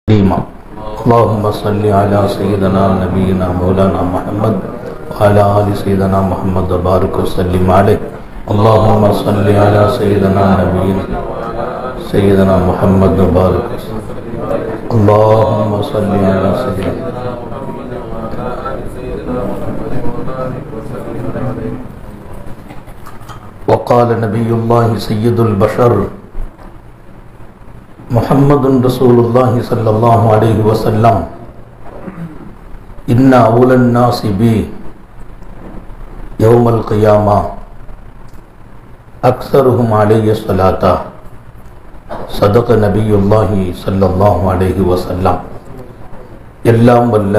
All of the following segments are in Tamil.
كريما اللهم صل على سيدنا نبينا مولانا محمد وعلى آل سيدنا محمد وبارك وسلم عليه اللهم صل على سيدنا نبينا سيدنا محمد وبارك وسلم. اللهم صل على سيدنا وقال نبي الله سيد البشر محمد رسول الله صلى الله عليه وسلم إن أولى الناس بي يوم القيامة أكثرهم علي الصلاة صدق نبي الله صلى الله عليه وسلم எல்லாம் வல்ல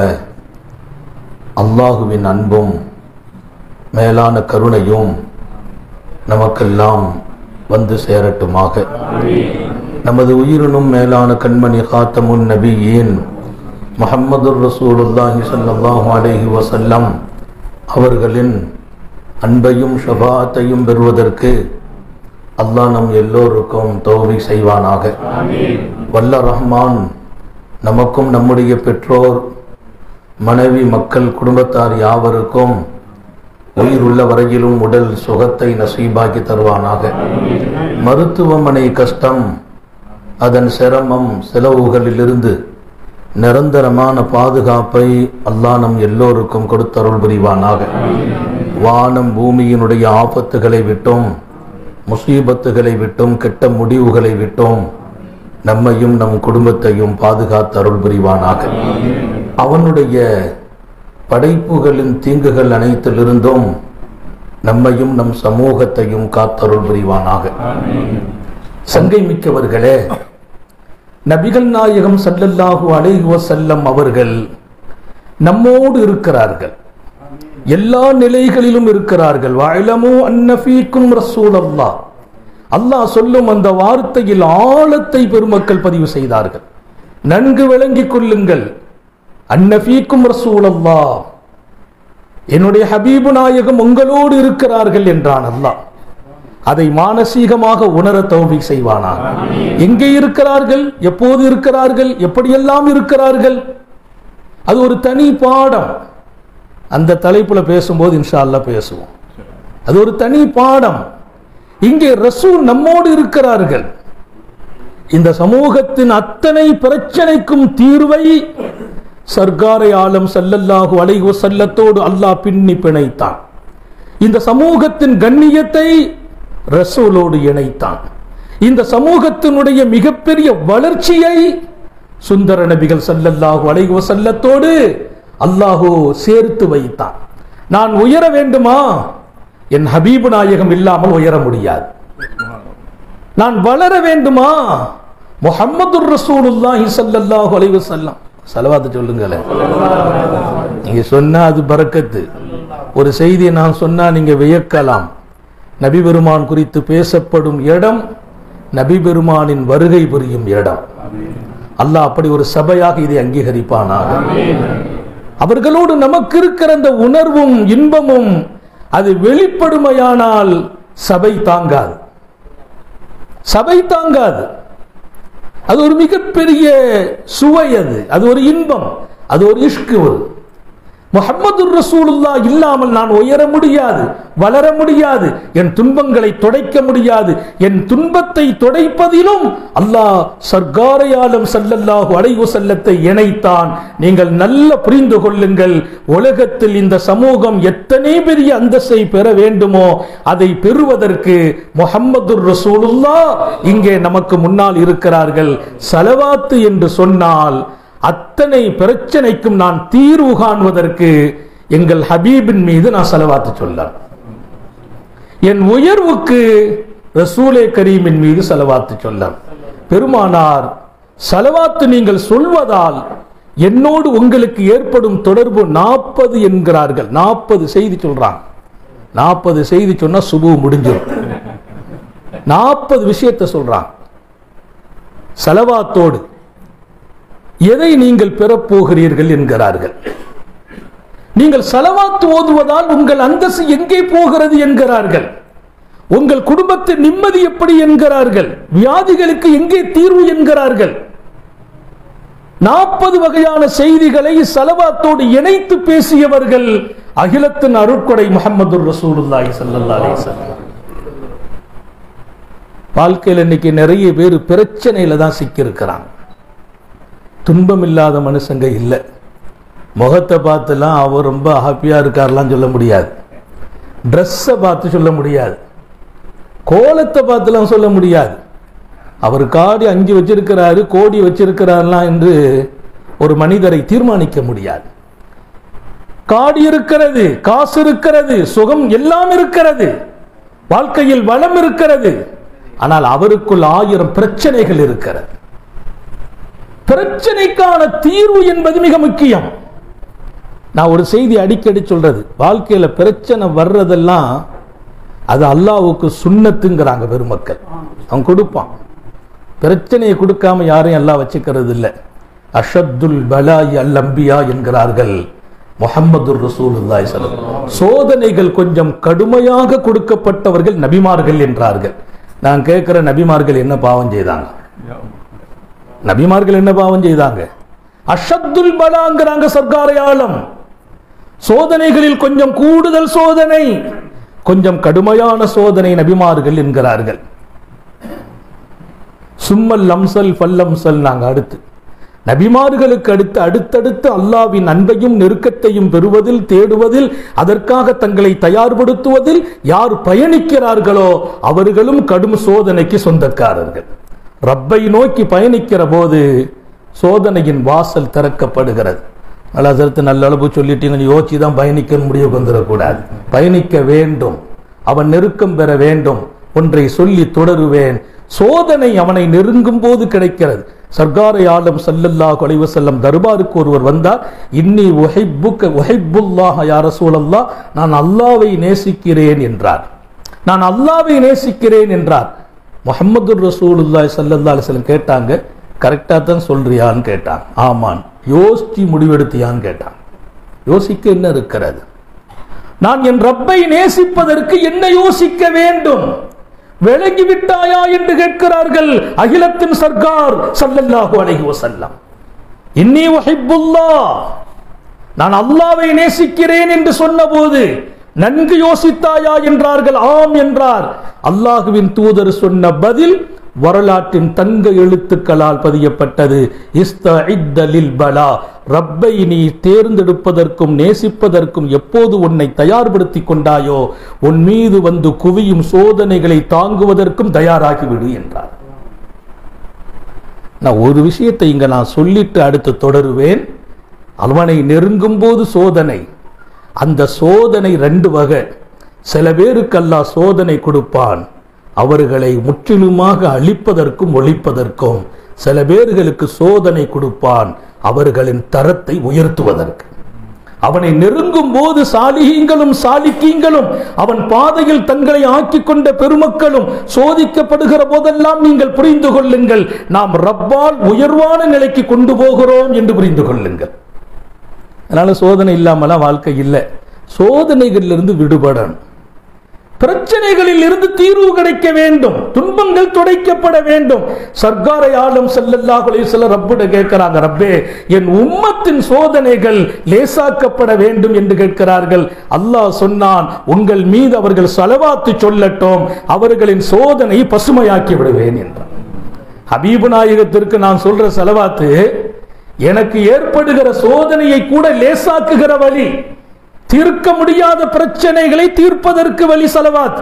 அல்லாஹுவின் அன்பும் மேலான கருணையும் நமக்கெல்லாம் வந்து சேரட்டுமாக நமது உயிரினும் மேலான கண்மணி காத்தமுன் நபியின் முஹம்மது ரசூலுல்லாஹி ஸல்லல்லாஹு அலைஹி வஸல்லம் அவர்களின் அன்பையும் ஷபாத்தையும் பெறுவதற்கு அல்லாஹ் நம் எல்லோருக்கும் தௌவி செய்வானாக வல்ல ரஹ்மான் நமக்கும் நம்முடைய பெற்றோர் மனைவி மக்கள் குடும்பத்தார் யாவருக்கும் உயிர் உள்ள வரையிலும் உடல் சுகத்தை நசீபாக்கி தருவானாக மருத்துவமனை கஷ்டம் அதன் சிரமம் செலவுகளிலிருந்து நிரந்தரமான பாதுகாப்பை அல்லாஹ் நம் எல்லோருக்கும் கொடுத்தருள் புரிவானாக வானம் பூமியினுடைய ஆபத்துகளை விட்டும் முசீபத்துகளை விட்டும் கெட்ட முடிவுகளை விட்டும் நம்மையும் நம் குடும்பத்தையும் பாதுகாத்து அருள் புரிவானாக அவனுடைய படைப்புகளின் தீங்குகள் அனைத்திலிருந்தும் நம்மையும் நம் சமூகத்தையும் காத்தருள் புரிவானாக சங்கை மிக்கவர்களே நபிகள் நாயகம் சல்லல்லாஹு அலைஹி வஸல்லம் அவர்கள் நம்மோடு இருக்கிறார்கள் எல்லா நிலைகளிலும் இருக்கிறார்கள் வயலமோ அன்னஃபீக்கும் ரசூலல்லாஹ் அல்லாஹ் சொல்லும் அந்த வார்த்தையில் ஆழத்தை பெருமக்கள் பதிவு செய்தார்கள் நன்கு விளங்கிக் கொள்ளுங்கள் அன்னஃபீக்கும் ரசூலல்லா என்னுடைய ஹபீபு நாயகம் உங்களோடு இருக்கிறார்கள் என்றான் அல்லாஹ் அதை மானசீகமாக உணர தௌபி செய்வானாக எங்கே இருக்கிறார்கள் எப்போது இருக்கிறார்கள் எப்படியெல்லாம் இருக்கிறார்கள் அது ஒரு தனி பாடம் அந்த தலைப்புல பேசும்போது இன்ஷா அல்லாஹ் பேசுவோம் அது ஒரு தனி பாடம் இங்கே ரசூல் நம்மோடு இருக்கிறார்கள் இந்த சமூகத்தின் அத்தனை பிரச்சனைக்கும் தீர்வை சர்க்காரை ஆலம் சல்லல்லாஹு அலைஹி செல்லத்தோடு அல்லாஹ் பின்னி பிணைத்தான் இந்த சமூகத்தின் கண்ணியத்தை ரசூலோடு இணைத்தான் இந்த சமூகத்தினுடைய மிகப்பெரிய வளர்ச்சியை சுந்தர நபிகள் சல்லல்லாஹு அலைஹி செல்லத்தோடு அல்லாஹு சேர்த்து வைத்தான் நான் உயர வேண்டுமா என் ஹபீபு நாயகம் இல்லாமல் உயர முடியாது நான் வளர வேண்டுமா முஹம்மது ரசூலுல்லாஹி ஸல்லல்லாஹு அலைஹி வஸல்லம் சலவாத்து சொல்லுங்களேன் நீங்க சொன்னா அது பரக்கத்து ஒரு செய்தியை நான் சொன்னா நீங்க வியக்கலாம் நபி பெருமான் குறித்து பேசப்படும் இடம் நபி பெருமானின் வருகை புரியும் இடம் அல்லாஹ் அப்படி ஒரு சபையாக இதை அங்கீகரிப்பானாக அவர்களோடு நமக்கு இருக்கிற அந்த உணர்வும் இன்பமும் அது வெளிப்படுமையானால் சபை தாங்காது சபை தாங்காது அது ஒரு மிகப்பெரிய சுவை அது அது ஒரு இன்பம் அது ஒரு இஷ்கு முகமது ரசூலுல்லா இல்லாமல் நான் உயர முடியாது வளர முடியாது என் துன்பங்களை துடைக்க முடியாது என் துன்பத்தை துடைப்பதிலும் அல்லாஹ் சர்க்காரையாலும் சல்லல்லாஹு அலைவு செல்லத்தை இணைத்தான் நீங்கள் நல்ல புரிந்து கொள்ளுங்கள் உலகத்தில் இந்த சமூகம் எத்தனை பெரிய அந்தஸ்தை பெற வேண்டுமோ அதை பெறுவதற்கு முகம்மது ரசூலுல்லா இங்கே நமக்கு முன்னால் இருக்கிறார்கள் சலவாத்து என்று சொன்னால் அத்தனை பிரச்சனைக்கும் நான் தீர்வு காண்பதற்கு எங்கள் ஹபீபின் மீது நான் செலவாத்து சொல்ல என் உயர்வுக்கு ரசூலே கரீமின் மீது செலவாத்து சொல்ல பெருமானார் செலவாத்து நீங்கள் சொல்வதால் என்னோடு உங்களுக்கு ஏற்படும் தொடர்பு நாற்பது என்கிறார்கள் நாற்பது செய்தி சொல்றாங்க நாற்பது செய்தி சொன்னா சுபு முடிஞ்சிடும் நாற்பது விஷயத்தை சொல்றாங்க செலவாத்தோடு எதை நீங்கள் பெறப்போகிறீர்கள் என்கிறார்கள் நீங்கள் செலவாத்து ஓதுவதால் உங்கள் அந்தஸ்து எங்கே போகிறது என்கிறார்கள் உங்கள் குடும்பத்தின் நிம்மதி எப்படி என்கிறார்கள் வியாதிகளுக்கு எங்கே தீர்வு என்கிறார்கள் நாற்பது வகையான செய்திகளை சலவாத்தோடு இணைத்து பேசியவர்கள் அகிலத்தின் அருட்கொடை முகமது ரசூலுல்லாஹி ஸல்லல்லாஹு அலைஹி வஸல்லம் வாழ்க்கையில் இன்னைக்கு நிறைய பேர் பிரச்சனையில தான் சிக்கியிருக்கிறாங்க துன்பம் இல்லாத மனுஷங்க இல்லை முகத்தை பார்த்துலாம் அவர் ரொம்ப ஹாப்பியாக இருக்கார்லாம் சொல்ல முடியாது ட்ரெஸ்ஸை பார்த்து சொல்ல முடியாது கோலத்தை பார்த்துலாம் சொல்ல முடியாது அவர் காடி அஞ்சு வச்சிருக்கிறாரு கோடி வச்சிருக்கிறார்லாம் என்று ஒரு மனிதரை தீர்மானிக்க முடியாது காடி இருக்கிறது காசு இருக்கிறது சுகம் எல்லாம் இருக்கிறது வாழ்க்கையில் வளம் இருக்கிறது ஆனால் அவருக்குள் ஆயிரம் பிரச்சனைகள் இருக்கிறது பிரச்சனைக்கான தீர்வு என்பது மிக முக்கியம் நான் ஒரு செய்தி அடிக்கடி சொல்றது வாழ்க்கையில பிரச்சனை வர்றதெல்லாம் அது அல்லாவுக்கு சுண்ணத்துங்கிறாங்க பெருமக்கள் அவன் கொடுப்பான் பிரச்சனையை கொடுக்காம யாரையும் எல்லாம் வச்சுக்கிறது இல்லை அஷத்துல் பலாய் அல் அம்பியா என்கிறார்கள் முகமது ரசூலுல்லாஹி ஸல்லல்லாஹு சோதனைகள் கொஞ்சம் கடுமையாக கொடுக்கப்பட்டவர்கள் நபிமார்கள் என்றார்கள் நான் கேட்கிற நபிமார்கள் என்ன பாவம் செய்தாங்க நபிமார்கள் என்ன பாவம் செய்தாங்க அஷத்துல் பலாங்கிறாங்க சர்க்காரையாளம் சோதனைகளில் கொஞ்சம் கூடுதல் சோதனை கொஞ்சம் கடுமையான சோதனை நபிமார்கள் என்கிறார்கள் சும்மல் அம்சல் பல்லம்சல் நாங்க அடுத்து நபிமார்களுக்கு அடுத்து அடுத்தடுத்து அல்லாவின் அன்பையும் நெருக்கத்தையும் பெறுவதில் தேடுவதில் அதற்காக தங்களை தயார்படுத்துவதில் யார் பயணிக்கிறார்களோ அவர்களும் கடும் சோதனைக்கு சொந்தக்காரர்கள் ரப்பை நோக்கி பயணிக்கிற போது சோதனையின் வாசல் திறக்கப்படுகிறது நல்லா சரத்து நல்ல அளவு சொல்லிட்டீங்க யோசிச்சு தான் பயணிக்க முடிவு வந்துடக்கூடாது பயணிக்க வேண்டும் அவன் நெருக்கம் பெற வேண்டும் ஒன்றை சொல்லி தொடருவேன் சோதனை அவனை நெருங்கும் போது கிடைக்கிறது சர்க்காரை ஆலம் சல்லல்லாஹு அலைஹி வஸல்லம் தர்பாருக்கு ஒருவர் வந்தார் இன்னி உஹைப்புக்க உஹைப்புல்லாஹ யா ரசூலல்லாஹ் நான் அல்லாவை நேசிக்கிறேன் என்றார் நான் அல்லாவை நேசிக்கிறேன் என்றார் முஹம்மது ரசூலுல்லாஹி ஸல்லல்லாஹு அலைஹி வஸல்லம் கேட்டாங்க கரெக்டா தான் சொல்றியான்னு கேட்டான் ஆமான் யோசிச்சு முடிவெடுத்தியான்னு கேட்டான் யோசிக்க என்ன இருக்கிறது நான் என் ரப்பை நேசிப்பதற்கு என்ன யோசிக்க வேண்டும் விலகி விட்டாயா என்று கேட்கிறார்கள் அகிலத்தின் சர்க்கார் சல்லல்லாஹு அலைஹி வஸல்லம் இன்னி உஹிப்புல்லாஹ் நான் அல்லாவை நேசிக்கிறேன் என்று சொன்னபோது நன்கு யோசித்தாயா என்றார்கள் ஆம் என்றார் அல்லாஹுவின் தூதர் சொன்ன பதில் வரலாற்றின் தங்க எழுத்துக்களால் பதியப்பட்டது இஸ்தஇத்தலில் பலா ரப்பை நீ தேர்ந்தெடுப்பதற்கும் நேசிப்பதற்கும் எப்போது உன்னை தயார்படுத்திக் கொண்டாயோ உன் மீது வந்து குவியும் சோதனைகளை தாங்குவதற்கும் தயாராகிவிடு என்றார் நான் ஒரு விஷயத்தை இங்க நான் சொல்லிட்டு அடுத்து தொடருவேன் அவனை நெருங்கும் போது சோதனை அந்த சோதனை ரெண்டு வகை சில பேருக்கு அல்லாஹ் சோதனை கொடுப்பான் அவர்களை முற்றிலுமாக அழிப்பதற்கும் ஒழிப்பதற்கும் சில பேர்களுக்கு சோதனை கொடுப்பான் அவர்களின் தரத்தை உயர்த்துவதற்கு அவனை நெருங்கும் போது சாலிகீங்களும் சாலிக்கீங்களும் அவன் பாதையில் தங்களை ஆக்கிக் கொண்ட பெருமக்களும் சோதிக்கப்படுகிற போதெல்லாம் நீங்கள் புரிந்து கொள்ளுங்கள் நாம் ரப்பால் உயர்வான நிலைக்கு கொண்டு போகிறோம் என்று புரிந்து கொள்ளுங்கள் அதனால சோதனை இல்லாமலாம் வாழ்க்கை இல்லை சோதனைகளிலிருந்து விடுபடணும் பிரச்சனைகளில் இருந்து தீர்வு கிடைக்க வேண்டும் துன்பங்கள் துடைக்கப்பட வேண்டும் சர்க்காரை ஆலம் செல்லல்லாஹு அலைஹி வஸல்லம் ரப்பிட கேட்கிறாங்க ரப்பே என் உம்மத்தின் சோதனைகள் லேசாக்கப்பட வேண்டும் என்று கேட்கிறார்கள் அல்லாஹ் சொன்னான் உங்கள் மீது அவர்கள் சலவாத்து சொல்லட்டும் அவர்களின் சோதனை பசுமையாக்கி விடுவேன் என்றான் ஹபீபு நாயகத்திற்கு நான் சொல்ற செலவாத்து எனக்கு ஏற்படுகிற சோதனையை கூட லேசாக்குகிற வழி தீர்க்க முடியாத பிரச்சனைகளை தீர்ப்பதற்கு வழி செலவாத்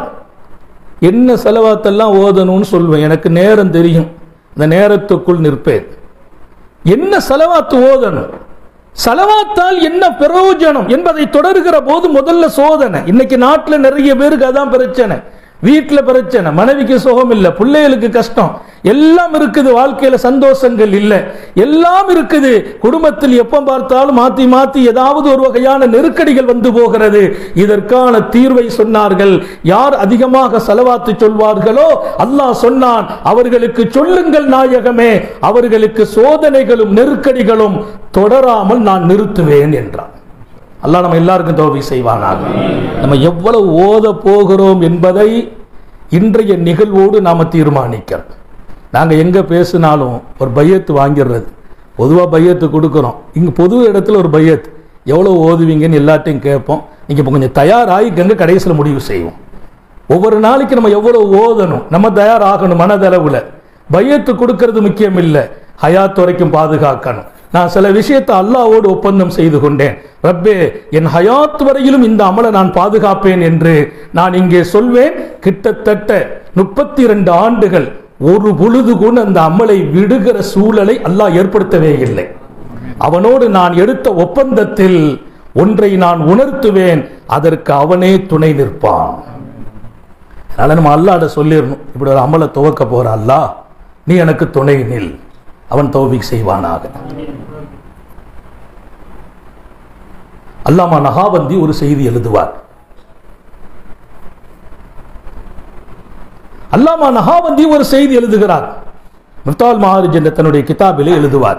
என்ன செலவாத்தெல்லாம் ஓதணும்னு சொல்வேன் எனக்கு நேரம் தெரியும் இந்த நேரத்துக்குள் நிற்பேன் என்ன செலவாத்து ஓதணும் செலவாத்தால் என்ன பிரயோஜனம் என்பதை தொடர்கிற போது முதல்ல சோதனை இன்னைக்கு நாட்டில் நிறைய பேருக்கு அதான் பிரச்சனை வீட்டுல பிரச்சனை மனைவிக்கு சுகம் இல்ல பிள்ளைகளுக்கு கஷ்டம் எல்லாம் இருக்குது வாழ்க்கையில சந்தோஷங்கள் இல்ல எல்லாம் இருக்குது குடும்பத்தில் எப்ப பார்த்தாலும் மாத்தி மாத்தி ஏதாவது ஒரு வகையான நெருக்கடிகள் வந்து போகிறது இதற்கான தீர்வை சொன்னார்கள் யார் அதிகமாக செலவாத்து சொல்வார்களோ அல்லாஹ் சொன்னான் அவர்களுக்கு சொல்லுங்கள் நாயகமே அவர்களுக்கு சோதனைகளும் நெருக்கடிகளும் தொடராமல் நான் நிறுத்துவேன் என்றான் அல்லாஹ் நம்ம எல்லாருக்கும் தோல்வி செய்வானாக நம்ம எவ்வளவு ஓத போகிறோம் என்பதை இன்றைய நிகழ்வோடு நாம தீர்மானிக்கிறோம் நாங்க எங்க பேசினாலும் ஒரு பையத்து வாங்கிடுறது பொதுவாக பையத்து கொடுக்குறோம் இங்கே பொது இடத்துல ஒரு பையத் எவ்வளோ ஓதுவீங்கன்னு எல்லாத்தையும் கேட்போம் நீங்கள் இப்போ கொஞ்சம் தயாராகிக்கங்க கடைசியில் முடிவு செய்வோம் ஒவ்வொரு நாளைக்கு நம்ம எவ்வளோ ஓதணும் நம்ம தயாராகணும் மனதளவில் பையத்து கொடுக்கறது முக்கியம் இல்லை ஹயாத் வரைக்கும் பாதுகாக்கணும் நான் சில விஷயத்தை அல்லாவோடு ஒப்பந்தம் செய்து கொண்டேன் ரப்பே என் ஹயாத் வரையிலும் இந்த அமலை நான் பாதுகாப்பேன் என்று நான் இங்கே சொல்வேன் கிட்டத்தட்ட முப்பத்தி இரண்டு ஆண்டுகள் ஒரு பொழுது கூட அந்த அமலை விடுகிற சூழலை அல்லாஹ் ஏற்படுத்தவே இல்லை அவனோடு நான் எடுத்த ஒப்பந்தத்தில் ஒன்றை நான் உணர்த்துவேன் அதற்கு அவனே துணை நிற்பான் அதனால நம்ம அல்லாட சொல்லிடணும் இப்படி ஒரு அமலை துவக்க போற அல்லாஹ் நீ எனக்கு துணை நில் அவன் தௌபிக் செய்வானாக அல்லாமா நகாபந்தி ஒரு செய்தி எழுதுவார் அல்லாமா நகாபந்தி ஒரு செய்தி எழுதுகிறார் முத்தால் மஹாரிஜ் என்ற தன்னுடைய கிதாபிலே எழுதுவார்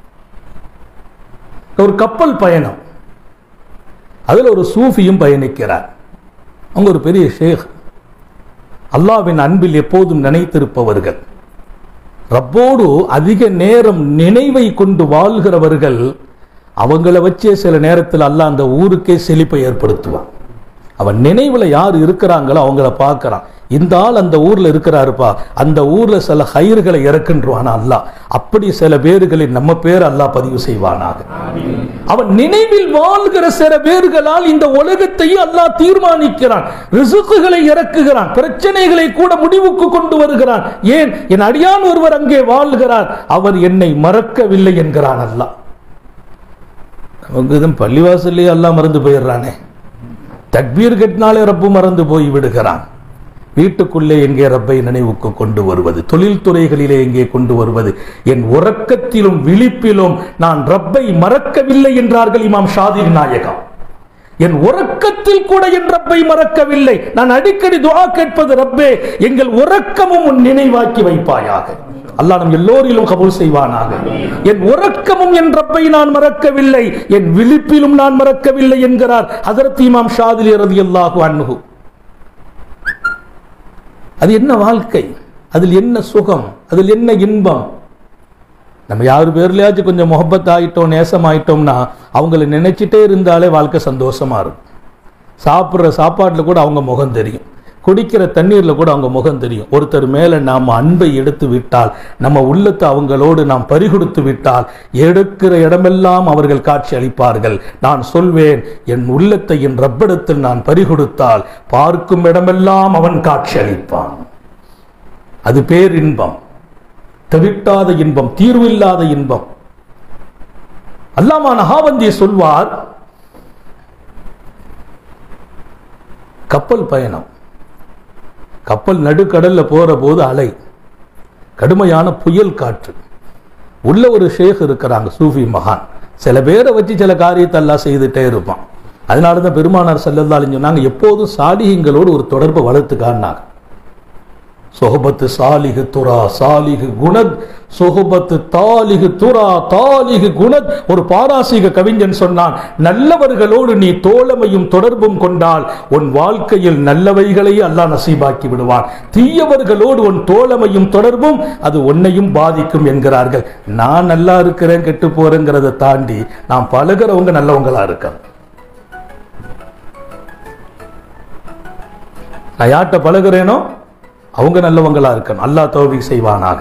ஒரு கப்பல் பயணம் அதில் ஒரு சூஃபியும் பயணிக்கிறார் அவங்க ஒரு பெரிய ஷேக் அல்லாவின் அன்பில் எப்போதும் நினைத்திருப்பவர்கள் ரப்போடு அதிக நேரம் நினைவை கொண்டு வாழ்கிறவர்கள் அவங்கள வச்சே சில நேரத்தில் அல்லாஹ் அந்த ஊருக்கே செழிப்பை ஏற்படுத்துவான் அவன் நினைவுல யார் இருக்கிறாங்களோ அவங்கள பார்க்கறான் இந்த ஆள் அந்த ஊர்ல இருக்கிறாருப்பா அந்த ஊர்ல சில ஹயிர்களை இறக்குன்றான் அல்லாஹ் அப்படி சில பேர்களின் நம்ம பேர் அல்லாஹ் பதிவு செய்வானாக அவன் நினைவில் வாழ்கிற சில பேர்களால் இந்த உலகத்தையும் அல்லாஹ் தீர்மானிக்கிறான் ரிசுக்குகளை இறக்குகிறான் பிரச்சனைகளை கூட முடிவுக்கு கொண்டு வருகிறான் ஏன் என் அடியான் ஒருவர் அங்கே வாழ்கிறார் அவர் என்னை மறக்கவில்லை என்கிறான் அல்லாஹ் நமக்கு இதும் பள்ளிவாசல்லையே எல்லாம் மறந்து போயிடுறானே தக்பீர் கட்டினாலே ரப்பு மறந்து போய் விடுகிறான் வீட்டுக்குள்ளே எங்கே ரப்பை நினைவுக்கு கொண்டு வருவது தொழில்துறைகளிலே எங்கே கொண்டு வருவது என் உறக்கத்திலும் விழிப்பிலும் நான் ரப்பை மறக்கவில்லை என்றார்கள் இமாம் ஷாதிர் நாயகம் என் உறக்கத்தில் கூட என் ரப்பை மறக்கவில்லை நான் அடிக்கடி துஆ கேட்பது ரப்பே எங்கள் உறக்கமும் உன் நினைவாக்கி வைப்பாயாக அல்லாஹ் நம் எல்லோரிலும் கபூல் செய்வானாக என் உறக்கமும் என் ரப்பை நான் மறக்கவில்லை என் விழிப்பிலும் நான் மறக்கவில்லை என்கிறார் ஹதரத் இமாம் ஷாதிலி ரதியல்லாஹு அன்ஹு அது என்ன வாழ்க்கை அதில் என்ன சுகம் அதில் என்ன இன்பம் நம்ம யார் பேர்லயாச்சும் கொஞ்சம் முகப்பத் ஆயிட்டோம் நேசம் ஆயிட்டோம்னா அவங்கள நினைச்சிட்டே இருந்தாலே வாழ்க்கை சந்தோஷமா இருக்கும் சாப்பிட்ற சாப்பாட்டில் கூட அவங்க முகம் தெரியும் குடிக்கிற தண்ணீரில் கூட அவங்க முகம் தெரியும் ஒருத்தர் மேலே நாம் அன்பை எடுத்து விட்டால் நம்ம உள்ளத்தை அவங்களோடு நாம் பறிகொடுத்து விட்டால் எடுக்கிற இடமெல்லாம் அவர்கள் காட்சி அளிப்பார்கள் நான் சொல்வேன் என் உள்ளத்தை என் ரப்பிடத்தில் நான் பறிகொடுத்தால் பார்க்கும் இடமெல்லாம் அவன் காட்சி அளிப்பான் அது பேரின்பம் தவிட்டாத இன்பம் தீர்வில்லாத இன்பம் அல்லாமா நகாவந்திய சொல்வார் கப்பல் பயணம் கப்பல் நடுக்கடல்ல போற போது அலை கடுமையான புயல் காற்று உள்ள ஒரு ஷேக் இருக்கிறாங்க சூஃபி மகான் சில பேரை வச்சு சில காரியத்தை எல்லாம் செய்துட்டே இருப்பான் அதனால தான் பெருமானார் செல்லந்தாலும் சொன்னாங்க எப்போதும் சாலிகங்களோடு ஒரு தொடர்பை வளர்த்துக்கான்னாங்க சொஹபத்து சாலிகு துரா சாலிகு குணத் சொஹபத்து தாலிகு துரா தாலிகு குணத் ஒரு பாராசீக கவிஞன் சொன்னான் நல்லவர்களோடு நீ தோழமையும் தொடர்பும் கொண்டால் உன் வாழ்க்கையில் நல்லவைகளை அல்லாஹ் நசீபாக்கி விடுவான் தீயவர்களோடு உன் தோழமையும் தொடர்பும் அது உன்னையும் பாதிக்கும் என்கிறார்கள் நான் நல்லா இருக்கிறேன் கெட்டு போறேங்கிறத தாண்டி நான் பழகிறவங்க நல்லவங்களா இருக்கேன் நான் யார்கிட்ட பழகுறேனோ அவங்க நல்லவங்களா இருக்கணும் அல்லாஹ் தௌபிக் செய்வானாக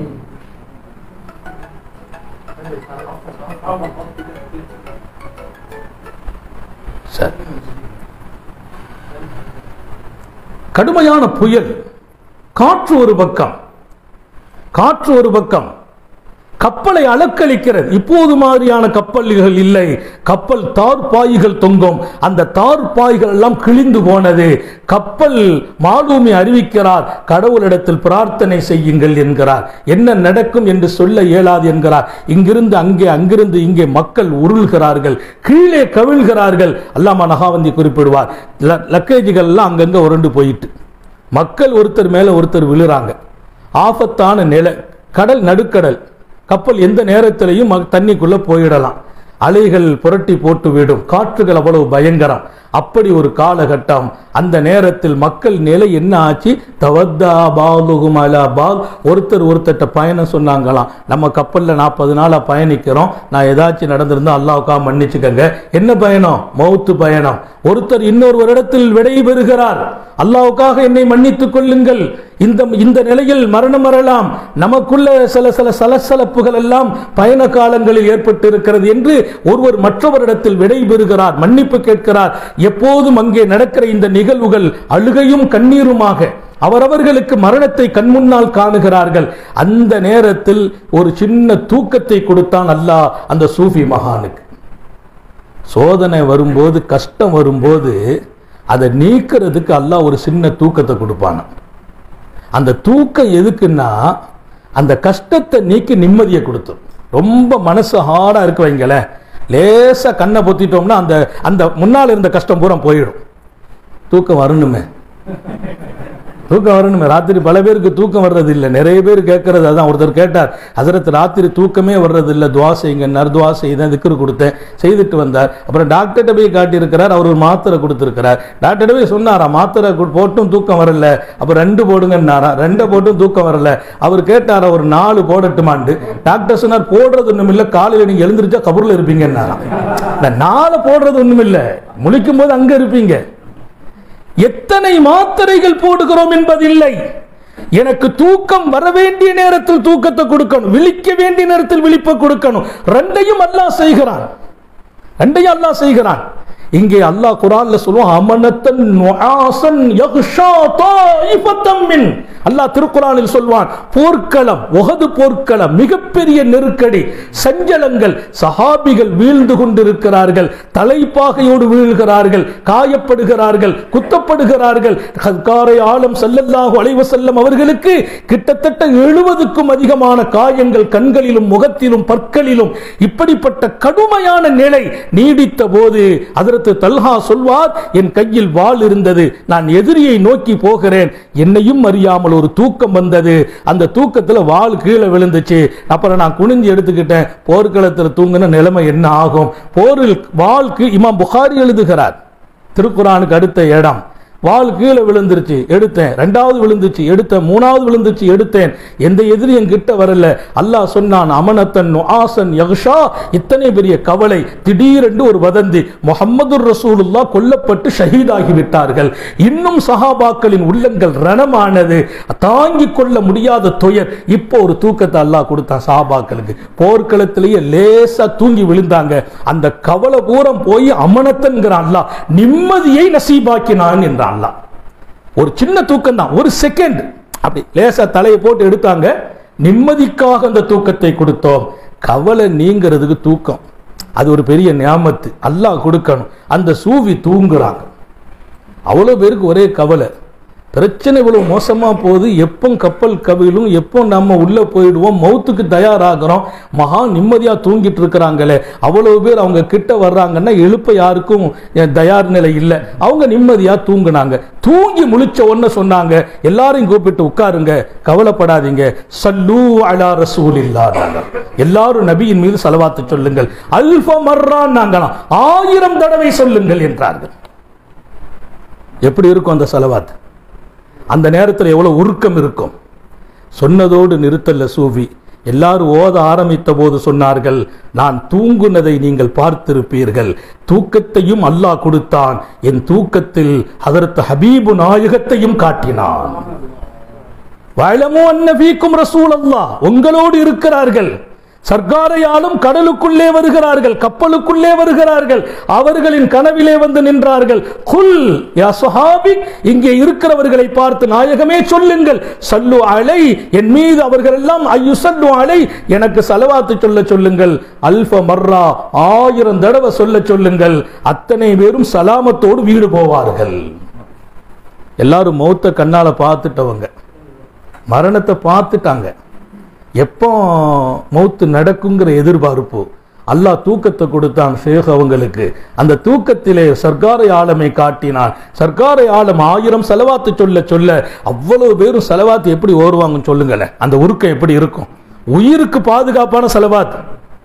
சரி கடுமையான புயல் காற்று ஒரு பக்கம் காற்று ஒரு பக்கம் கப்பலை அலக்களிக்கிறது இப்போது மாதிரியான கப்பல்கள் இல்லை கப்பல் தார்பாய்கள் தொங்கும் அந்த தார்பாய்கள் எல்லாம் கிழிந்து போனது கப்பல் மாலூமி அறிவிக்கிறார் கடவுளிடத்தில் பிரார்த்தனை செய்யுங்கள் என்கிறார் என்ன நடக்கும் என்று சொல்ல இயலாது என்கிறார் இங்கிருந்து அங்கே அங்கிருந்து இங்கே மக்கள் உருள்கிறார்கள் கீழே கவிழ்கிறார்கள் அல்லாமா நகாவந்தி குறிப்பிடுவார் ல- லக்கேஜுகள் எல்லாம் அங்கங்க உருண்டு போயிட்டு மக்கள் ஒருத்தர் மேல ஒருத்தர் விழுறாங்க ஆபத்தான நிலை கடல் நடுக்கடல் கப்பல் எந்த நேரத்திலையும் ம- தண்ணிக்குள்ள போயிடலாம் அலைகள் புரட்டி போட்டு விடும் காற்றுகள் அவ்வளவு பயங்கரம் அப்படி ஒரு காலகட்டம் அந்த நேரத்தில் மக்கள் நிலை என்ன ஆச்சு தவத்தா பாலுகும் அலா பால் ஒருத்தர் ஒருத்தர்ட்ட பயணம் சொன்னாங்களாம் நம்ம கப்பல்ல நாற்பது நாளா பயணிக்கிறோம் நான் ஏதாச்சும் நடந்திருந்தா அல்லாவுக்கா மன்னிச்சுக்கங்க என்ன பயணம் மௌத்து பயணம் ஒருத்தர் இன்னொருவரிடத்தில் விடை பெறுகிறார் அல்லாவுக்காக என்னை மன்னித்துக் கொள்ளுங்கள் இந்த இந்த நிலையில் மரணம் வரலாம் நமக்குள்ள சில சில சலசலப்புகள் எல்லாம் பயண காலங்களில் ஏற்பட்டு இருக்கிறது என்று ஒருவர் மற்றவரிடத்தில் விடை பெறுகிறார் மன்னிப்பு கேட்கிறார் எப்போதும் அங்கே நடக்கிற இந்த நிகழ்வுகள் அழுகையும் கண்ணீருமாக அவரவர்களுக்கு மரணத்தை கண்முன்னால் காணுகிறார்கள் அந்த நேரத்தில் ஒரு சின்ன தூக்கத்தை கொடுத்தான் அல்லாஹ் அந்த சூஃபி மகானுக்கு சோதனை வரும்போது கஷ்டம் வரும்போது அதை நீக்கிறதுக்கு அல்லாஹ் ஒரு சின்ன தூக்கத்தை கொடுப்பான அந்த தூக்கம் எதுக்குன்னா அந்த கஷ்டத்தை நீக்கி நிம்மதியை கொடுத்துரும் ரொம்ப மனசு ஹார்டா இருக்க வைங்களேன் லேசா கண்ணை பொத்திட்டோம்னா அந்த அந்த முன்னால் இருந்த கஷ்டம் பூரா போயிடும் தூக்கம் வரணுமே தூக்கம் வரணுமே ராத்திரி பல பேருக்கு தூக்கம் வர்றது இல்லை நிறைய பேர் கேட்கறது அதான் ஒருத்தர் கேட்டார் ஹசரத் ராத்திரி தூக்கமே வர்றது இல்லை துவா செய்யுங்கன்னார் துவா செய்தேன் திக்ரு கொடுத்தேன் செய்துட்டு வந்தார் அப்புறம் டாக்டர்கிட்ட போய் காட்டியிருக்கிறார் அவர் ஒரு மாத்திரை கொடுத்துருக்கிறார் டாக்டர்கிட்ட போய் சொன்னாரா மாத்திரை கு- போட்டும் தூக்கம் வரல அப்ப ரெண்டு போடுங்கன்னாரா ரெண்டை போட்டும் தூக்கம் வரல அவர் கேட்டாரா ஒரு நாலு போடட்டுமாண்டு டாக்டர் சொன்னார் போடுறது ஒண்ணும் இல்ல காலையில நீங்க எழுந்திருச்சா கபூர்ல இருப்பீங்கன்னாராம் இந்த நாலு போடுறது ஒண்ணும் இல்ல முழிக்கும் போது அங்க இருப்பீங்க எத்தனை மாத்திரைகள் போடுகிறோம் என்பதில்லை எனக்கு தூக்கம் வர வேண்டிய நேரத்தில் தூக்கத்தை கொடுக்கணும் விழிக்க வேண்டிய நேரத்தில் விழிப்பை கொடுக்கணும் ரெண்டையும் அல்லாஹ் செய்கிறான் ரெண்டையும் அல்லாஹ் செய்கிறான் இங்கே அல்லாஹ் குரான்ல சொல்லுவான் அமனத்தன் நுஆசன் யக்ஷா தாயிஃபத்தம் மின் அல்லாஹ் திருக்குறானில் சொல்வான் போர்க்களம் உகது போர்க்களம் மிகப்பெரிய நெருக்கடி சஞ்சலங்கள் சஹாபிகள் வீழ்ந்து கொண்டிருக்கிறார்கள் தலைப்பாகையோடு வீழ்கிறார்கள் காயப்படுகிறார்கள் குத்தப்படுகிறார்கள் கற்காரை ஆலம் ஸல்லல்லாஹு அலைஹி வஸல்லம் அவர்களுக்கு கிட்டத்தட்ட எழுபதுக்கும் அதிகமான காயங்கள் கண்களிலும் முகத்திலும் பற்களிலும் இப்படிப்பட்ட கடுமையான நிலை நீடித்த போது அதற்கு தல்ஹா சொல்வார் என் கையில் வாள் இருந்தது நான் எதிரியை நோக்கி போகிறேன் என்னையும் அறியாமல் ஒரு தூக்கம் வந்தது அந்த தூக்கத்துல வாள் கீழே விழுந்துச்சு அப்புறம் நான் குனிஞ்சு எடுத்துக்கிட்டேன் போர்க்களத்தில் தூங்கின நிலைமை என்ன ஆகும் போரில் வாளுக்கு இமாம் புகாரி எழுதுகிறார் திருக்குறானுக்கு அடுத்த இடம் வாள் கீழே விழுந்துருச்சு எடுத்தேன் ரெண்டாவது விழுந்துச்சு எடுத்தேன் மூணாவது விழுந்துச்சு எடுத்தேன் எந்த எதிரியும் கிட்ட வரல அல்லாஹ் சொன்னான் அமனத்தன் நுஆசன் யக்ஷா இத்தனை பெரிய கவலை திடீரென்று ஒரு வதந்தி முஹம்மது ரசூலுல்லா கொல்லப்பட்டு ஷஹீதாகி விட்டார்கள் இன்னும் சஹாபாக்களின் உள்ளங்கள் ரணமானது தாங்கிக் கொள்ள முடியாத துயர் இப்போ ஒரு தூக்கத்தை அல்லாஹ் கொடுத்தான் சஹாபாக்களுக்கு போர்க்களத்திலேயே லேசா தூங்கி விழுந்தாங்க அந்த கவலை பூரம் போய் அமனத்தன்கிறான் அல்லாஹ் நிம்மதியை நசீபாக்கினான் என்றான் அல்லாஹ் ஒரு சின்ன தூக்கம் தான் ஒரு செகண்ட் அப்படி லேசா தலையை போட்டு எடுத்தாங்க நிம்மதிக்காக அந்த தூக்கத்தை கொடுத்தோம் கவலை நீங்கிறதுக்கு தூக்கம் அது ஒரு பெரிய ஞாபத்து அல்லாஹ் கொடுக்கணும் அந்த சூவி தூங்குறாங்க அவ்வளோ பேருக்கு ஒரே கவலை பிரச்சனை இவ்வளவு மோசமா போகுது எப்போ கப்பல் கவிழும் எப்போ நம்ம உள்ள போயிடுவோம் மௌத்துக்கு தயாராகிறோம் மகா நிம்மதியா தூங்கிட்டு இருக்கிறாங்களே அவ்வளவு பேர் அவங்க கிட்ட வர்றாங்கன்னா எழுப்ப யாருக்கும் அஹ், தயார் நிலை இல்லை அவங்க நிம்மதியா தூங்குனாங்க தூங்கி முழிச்ச ஒன்னு சொன்னாங்க எல்லாரையும் கூப்பிட்டு உட்காருங்க கவலைப்படாதீங்க சல்லூ அலா ரசூலில்லாஹ் எல்லாரும் நபியின் மீது செலவாத்து சொல்லுங்கள் அல்ஃப மர்ரான்னாங்களாம் ஆயிரம் தடவை சொல்லுங்கள் என்றார்கள் எப்படி இருக்கும் அந்த செலவாத் அந்த நேரத்தில் எவ்வளவு உருக்கம் இருக்கும் சொன்னதோடு நிறுத்தல்ல சூஃபி எல்லாரும் ஓத ஆரம்பித்த போது சொன்னார்கள் நான் தூங்குனதை நீங்கள் பார்த்திருப்பீர்கள் தூக்கத்தையும் அல்லாஹ் கொடுத்தான் என் தூக்கத்தில் ஹதரத் ஹபீபு நாயகத்தையும் காட்டினான் வழமோ அன்னபீக்கும் ரசூல் அல்லாஹ் உங்களோடு இருக்கிறார்கள் சர்க்காரையாலும் கடலுக்குள்ளே வருகிறார்கள் கப்பலுக்குள்ளே வருகிறார்கள் அவர்களின் கனவிலே வந்து நின்றார்கள் குல் யா சுஹாபி இங்கே இருக்கிறவர்களை பார்த்து நாயகமே சொல்லுங்கள் சல்லு அலை என் மீது அவர்கள் எல்லாம் ஐயு சல்லு அலை எனக்கு செலவாத்து சொல்ல சொல்லுங்கள் அல்ஃப மர்ரா ஆயிரம் தடவை சொல்ல சொல்லுங்கள் அத்தனை பேரும் சலாமத்தோடு வீடு போவார்கள் எல்லாரும் மௌத்த கண்ணால பார்த்துட்டவங்க மரணத்தை பார்த்துட்டாங்க எப்போ மௌத்து நடக்குங்கிற எதிர்பார்ப்பு அல்லாஹ் தூக்கத்தை கொடுத்தான் ஷேக் அவங்களுக்கு அந்த தூக்கத்திலே சர்க்காரை ஆலமை காட்டினான் சர்க்காரை ஆலம் ஆயிரம் செலவாத்து சொல்ல சொல்ல அவ்வளவு பேரும் செலவாத்து எப்படி ஓடுவாங்கன்னு சொல்லுங்களேன் அந்த உருக்கம் எப்படி இருக்கும் உயிருக்கு பாதுகாப்பான செலவாத்து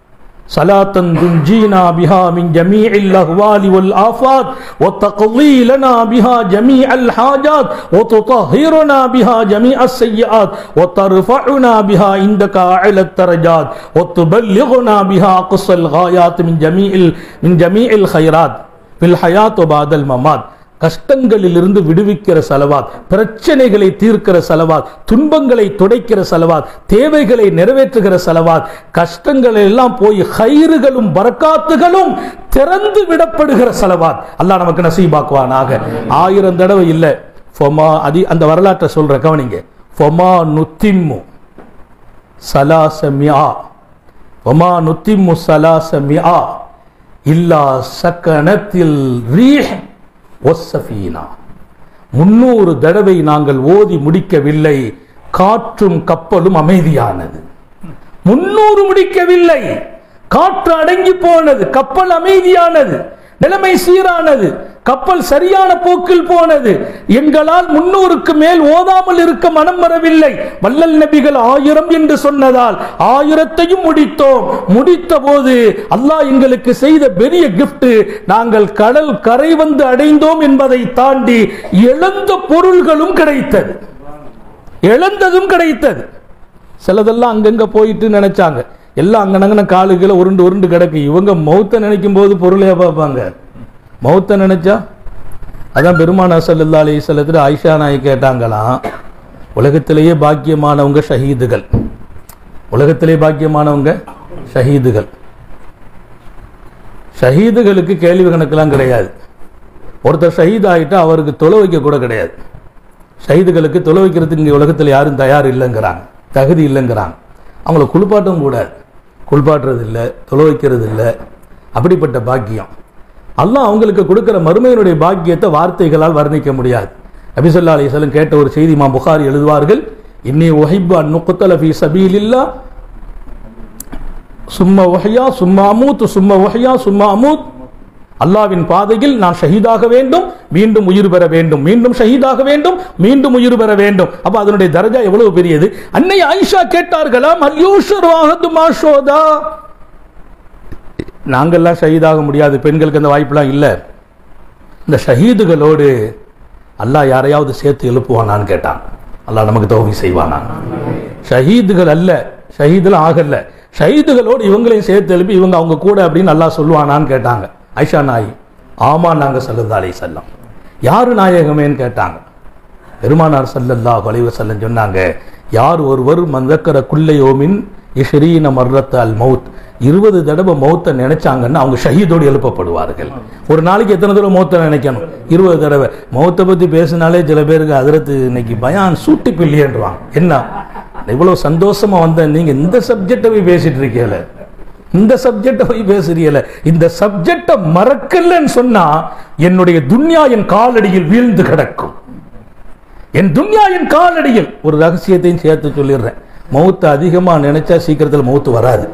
صلاة تنجينا بها من جميع الأهوال والآفات وتقضي لنا بها جميع الحاجات وتطهرنا بها جميع السيئات وترفعنا بها عندك أعلى الدرجات وتبلغنا بها أقصى الغايات من جميع ال- من جميع الخيرات في الحياة وبعد الممات கஷ்டங்களிலிருந்து விடுவிக்கிற செலவாத் பிரச்சனைகளை தீர்க்கிற செலவாத் துன்பங்களை துடைக்கிற செலவாத் தேவைகளை நிறைவேற்றுகிற செலவாத் கஷ்டங்கள் எல்லாம் போய் ஹைறுகளும் பரக்காத்துகளும் திறந்து விடப்படுகிற செலவாத் அல்லாஹ் நமக்கு நசீபாக்குவானாக ஆயிரம் தடவை இல்லை ஃபொமா அதி அந்த வரலாற்றை சொல்ற கவனிங்க ஃபொமா நுத்திம்மு சலாசமியா ஒமா நுத்திம்மு சலாசமியா இல்லா சக்கனத்தில் ரீஹ் ஒசஃபீனா முன்னூறு தடவை நாங்கள் ஓதி முடிக்கவில்லை காற்றும் கப்பலும் அமைதியானது முன்னூறு முடிக்கவில்லை காற்று அடங்கி போனது கப்பல் அமைதியானது நிலைமை சீரானது கப்பல் சரியான போக்கில் போனது எங்களால் முன்னூறுக்கு மேல் ஓதாமல் இருக்க மனம் வரவில்லை வல்லல் நபிகள் ஆயிரம் என்று சொன்னதால் ஆயிரத்தையும் முடித்தோம் முடித்த போது அல்லாஹ் எங்களுக்கு செய்த பெரிய gift நாங்கள் கடல் கரை வந்து அடைந்தோம் என்பதை தாண்டி இழந்த பொருள்களும் கிடைத்தது இழந்ததும் கிடைத்தது சிலதெல்லாம் அங்கங்க போயிட்டு நினைச்சாங்க எல்லாம் அங்கனங்கன காலுகளை உருண்டு உருண்டு கிடக்கு இவங்க மௌத்தை நினைக்கும் போது பொருளையா பார்ப்பாங்க மௌத்தை நினைச்சா அதான் பெருமானா சல்லல்லா அலி சொல்லத்துல ஆயிஷா நாய் கேட்டாங்களாம் உலகத்திலேயே பாக்கியமானவங்க ஷஹீதுகள் உலகத்திலே பாக்கியமானவங்க ஷஹீதுகள் ஷஹீதுகளுக்கு கேள்வி கணக்கெல்லாம் கிடையாது ஒருத்தர் ஷஹீத் ஆயிட்டா அவருக்கு தொலை வைக்க கூட கிடையாது ஷஹீதுகளுக்கு தொலை வைக்கிறதுக்கு இங்கே உலகத்தில் யாரும் தயார் இல்லைங்கிறாங்க தகுதி இல்லைங்கிறாங்க அவங்கள குளிப்பாட்டவும் கூடாது குளிப்பாட்டுறது இல்லை தொலை வைக்கிறது இல்லை அப்படிப்பட்ட பாக்கியம் அல்லாஹ் அவங்களுக்கு கொடுக்கிற மறுமையினுடைய பாக்கியத்தை வார்த்தைகளால் வர்ணிக்க முடியாது நபிசல்லா அலிஸ்லம் கேட்ட ஒரு செய்தி மா புகாரி எழுதுவார்கள் இன்னி ஒஹிப்பு அன் நுக்குத்தல ஃபி சபீலில்லா சும்மா ஒஹையா சும்மா அமூத் சும்மா ஒஹையா சும்மா அமூத் அல்லாவின் பாதையில் நான் ஷஹீதாக வேண்டும் மீண்டும் உயிர் பெற வேண்டும் மீண்டும் ஷஹீதாக வேண்டும் மீண்டும் உயிர் பெற வேண்டும் அப்ப அதனுடைய தரஜா எவ்வளவு பெரியது அன்னை ஆயிஷா கேட்டார்களாம் அல்யூஷர் வாஹது மாஷோதா நாங்கள்லாம் ஷஹீதாக முடியாது பெண்களுக்கு அந்த வாய்ப்புலாம் இல்லை இந்த ஷஹீதுகளோடு அல்லாஹ் யாரையாவது சேர்த்து எழுப்புவானான்னு கேட்டான் அல்லாஹ் நமக்கு தோல்வி செய்வானான் ஷஹீதுகள் அல்ல ஷஹீதுலாம் ஆகல ஷஹீதுகளோடு இவங்களையும் சேர்த்து எழுப்பி இவங்க அவங்க கூட அப்படின்னு அல்லாஹ் சொல்லுவானான்னு கேட்டாங்க ஐஷா நாய் ஆமா நாங்க சல்லல்லா அலைஹி செல்லம் யாரு நாயகமேன்னு கேட்டாங்க பெருமானார் சல்லல்லாஹு அலைஹி வஸல்லம் சொன்னாங்க யார் ஒருவர் மந்தக்கர குல்லையோமின் இஷ்ரீன மர்ரத் அல் மவுத் இருபது தடவை மௌத்தை நினைச்சாங்கன்னா அவங்க ஷஹீதோடு எழுப்பப்படுவார்கள் ஒரு நாளைக்கு எத்தனை தடவை மௌத்தை நினைக்கணும் இருபது தடவை மௌத்தை பத்தி பேசினாலே சில பேருக்கு அதிரத்து இன்னைக்கு பயான் சூட்டி பில்லியன்றாங்க என்ன இவ்வளவு சந்தோஷமா வந்த நீங்க இந்த சப்ஜெக்டை போய் பேசிட்டு இருக்கீங்களே இந்த சப்ஜெக்டை போய் பேசுறீங்களே இந்த சப்ஜெக்டை மறக்கலன்னு சொன்னா என்னுடைய துன்யா என் காலடியில் வீழ்ந்து கிடக்கும் என் துன்யா என் காலடியில் ஒரு ரகசியத்தையும் சேர்த்து சொல்லிடுறேன் மௌத்து அதிகமா நினைச்சா சீக்கிரத்தில் மௌத்து வராது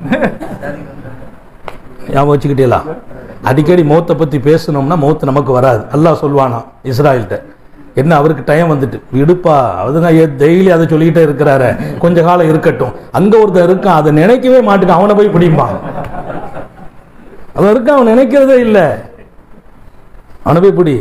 ஞாபகம் வச்சுக்கிட்டீங்களா அடிக்கடி மௌத்தை பத்தி பேசணும்னா மௌத்து நமக்கு வராது அல்லாஹ் சொல்வானா இஸ்ராயல்கிட்ட என்ன அவருக்கு டைம் வந்துட்டு விடுப்பா அதுதான் டெய்லி அதை சொல்லிக்கிட்டே இருக்கிறாரு கொஞ்ச காலம் இருக்கட்டும் அங்க ஒருத்தன் இருக்கான் அதை நினைக்கவே மாட்டேங்க அவனை போய் பிடிப்பான் அவன் இருக்கான் அவன் நினைக்கிறதே இல்லை அவனை போய் பிடி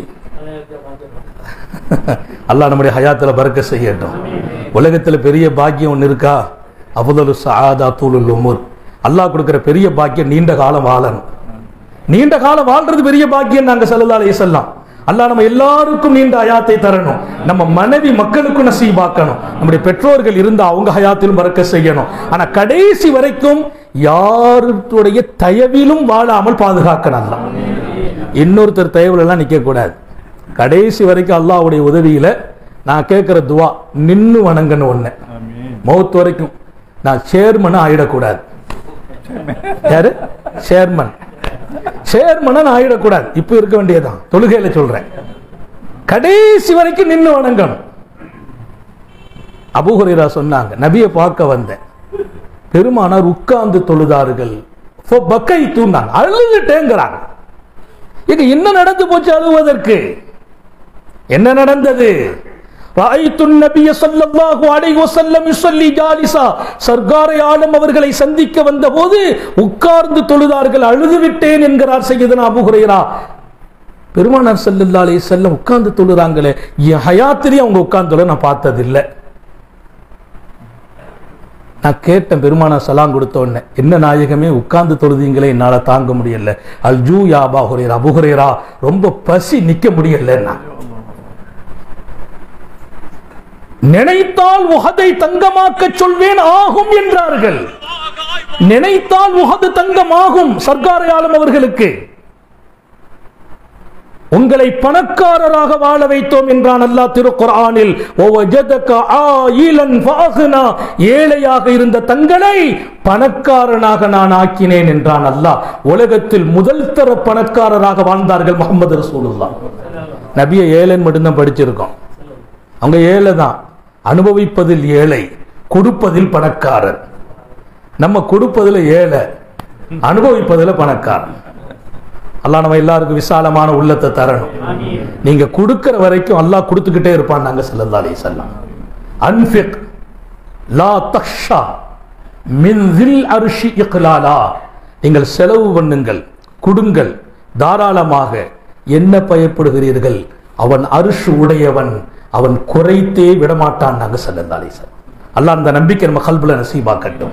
அல்லாஹ் நம்முடைய ஹயாத்துல பறக்க செய்யட்டும் உலகத்துல பெரிய பாக்கியம் ஒன்று இருக்கா அபுதலு சாதா தூளுல் உமுர் அல்லாஹ் கொடுக்கிற பெரிய பாக்கியம் நீண்ட காலம் வாழணும் நீண்ட காலம் வாழ்றது பெரிய பாக்கியம் நாங்க சல்லல்லா அலைஹி வஸல்லம் அல்லாஹ் நம்ம எல்லாருக்கும் நீண்ட ஹயாத்தை தரணும் நம்ம மனைவி மக்களுக்கும் நசீபாக்கணும் நம்முடைய பெற்றோர்கள் இருந்தா அவங்க ஹயாத்திலும் பறக்க செய்யணும் ஆனா கடைசி வரைக்கும் யாருடைய தயவிலும் வாழாமல் பாதுகாக்கணும் அல்லாஹ் இன்னொருத்தர் தயவுல எல்லாம் நிக்க கூடாது கடைசி வரைக்கும் அல்லாஹ்வுடைய உதவியில நான் கேட்கிற துவா நின்னு வணங்கணும் ஒண்ணு மௌத் வரைக்கும் நான் சேர்மன் ஆயிடக்கூடாது யாரு சேர்மன் சேர்மனா நான் ஆயிடக்கூடாது இப்ப இருக்க வேண்டியதுதான் தொழுகையில சொல்றேன் கடைசி வரைக்கும் நின்னு வணங்கணும் அபூஹுரைரா சொன்னாங்க நபியை பார்க்க வந்தேன் பெருமானார் உட்கார்ந்து தொழுதார்கள் பக்கை தூண்டாங்க அழுதுட்டேங்கிறாங்க இங்க என்ன நடந்து போச்சு அழுவதற்கு என்ன நடந்தது رأيت النبي صلى الله عليه وسلم يصلي جالسا சர்க்காரை ஆலம் அவர்களை சந்திக்க வந்தபோது உட்கார்ந்து தொழுதார்கள் அழுது விட்டேன் என்கிறார் சையதுனா அபு ஹுரைரா பெருமானார் ஸல்லல்லாஹு அலைஹி வஸல்லம் உட்கார்ந்து தொழுறாங்களே என் ஹயாத்திலேயே அவங்க உட்கார்ந்து தொழ நான் பார்த்ததில்லை நான் கேட்டேன் பெருமானார் சலாம் கொடுத்த உடனே என்ன நாயகமே உட்கார்ந்து தொழுதீங்களே என்னால தாங்க முடியல அல்ஜூ யாபா ஹுரேரா அபு ஹுரேரா ரொம்ப பசி நிக்க முடியல நினைத்தால் உஹதை தங்கமாக்க சொல்வேன் ஆகும் என்றார்கள் நினைத்தால் உஹது தங்கமாகும் சர்க்காரையாளம் அவர்களுக்கு உங்களை பணக்காரராக வாழ வைத்தோம் என்றான் அல்லாஹ் திருக்குர்ஆனில் "வவஜதக ஆயிலன் ஃபஅக்னா." ஏழையாக இருந்த தங்களை பணக்காரனாக நான் ஆக்கினேன் என்றான் அல்லாஹ் உலகத்தில் முதல் தர பணக்காரராக வாழ்ந்தார்கள் முகமது ரசூலுல்லாஹ் நபியை ஏழைன்னு மட்டும்தான் படிச்சிருக்கோம் அவங்க ஏழை தான் அனுபவிப்பதில் ஏழை கொடுப்பதில் பணக்காரர் நம்ம கொடுப்பதில் ஏழை அனுபவிப்பதில் பணக்காரன் அல்லாஹ் நம்ம எல்லாருக்கும் விசாலமான உள்ளத்தை தரணும் நீங்க கொடுக்கிற வரைக்கும் அல்லாஹ் கொடுத்துக்கிட்டே இருப்பான் நாங்க ஸல்லல்லாஹு அலைஹி வஸல்லம் அன்ஃபிக் லா தக்ஷா மின் தில் அர்ஷி இக்லாலா நீங்கள் செலவு பண்ணுங்கள் கொடுங்கள் தாராளமாக என்ன பயப்படுகிறீர்கள் அவன் அரிசு உடையவன் அவன் குறைத்தே விடமாட்டான் நாங்க ஸல்லல்லாஹு அலைஹி வஸல்லம் அல்லாஹ் அந்த நம்பிக்கை நம்ம கல்புல நசீபாக்கட்டும்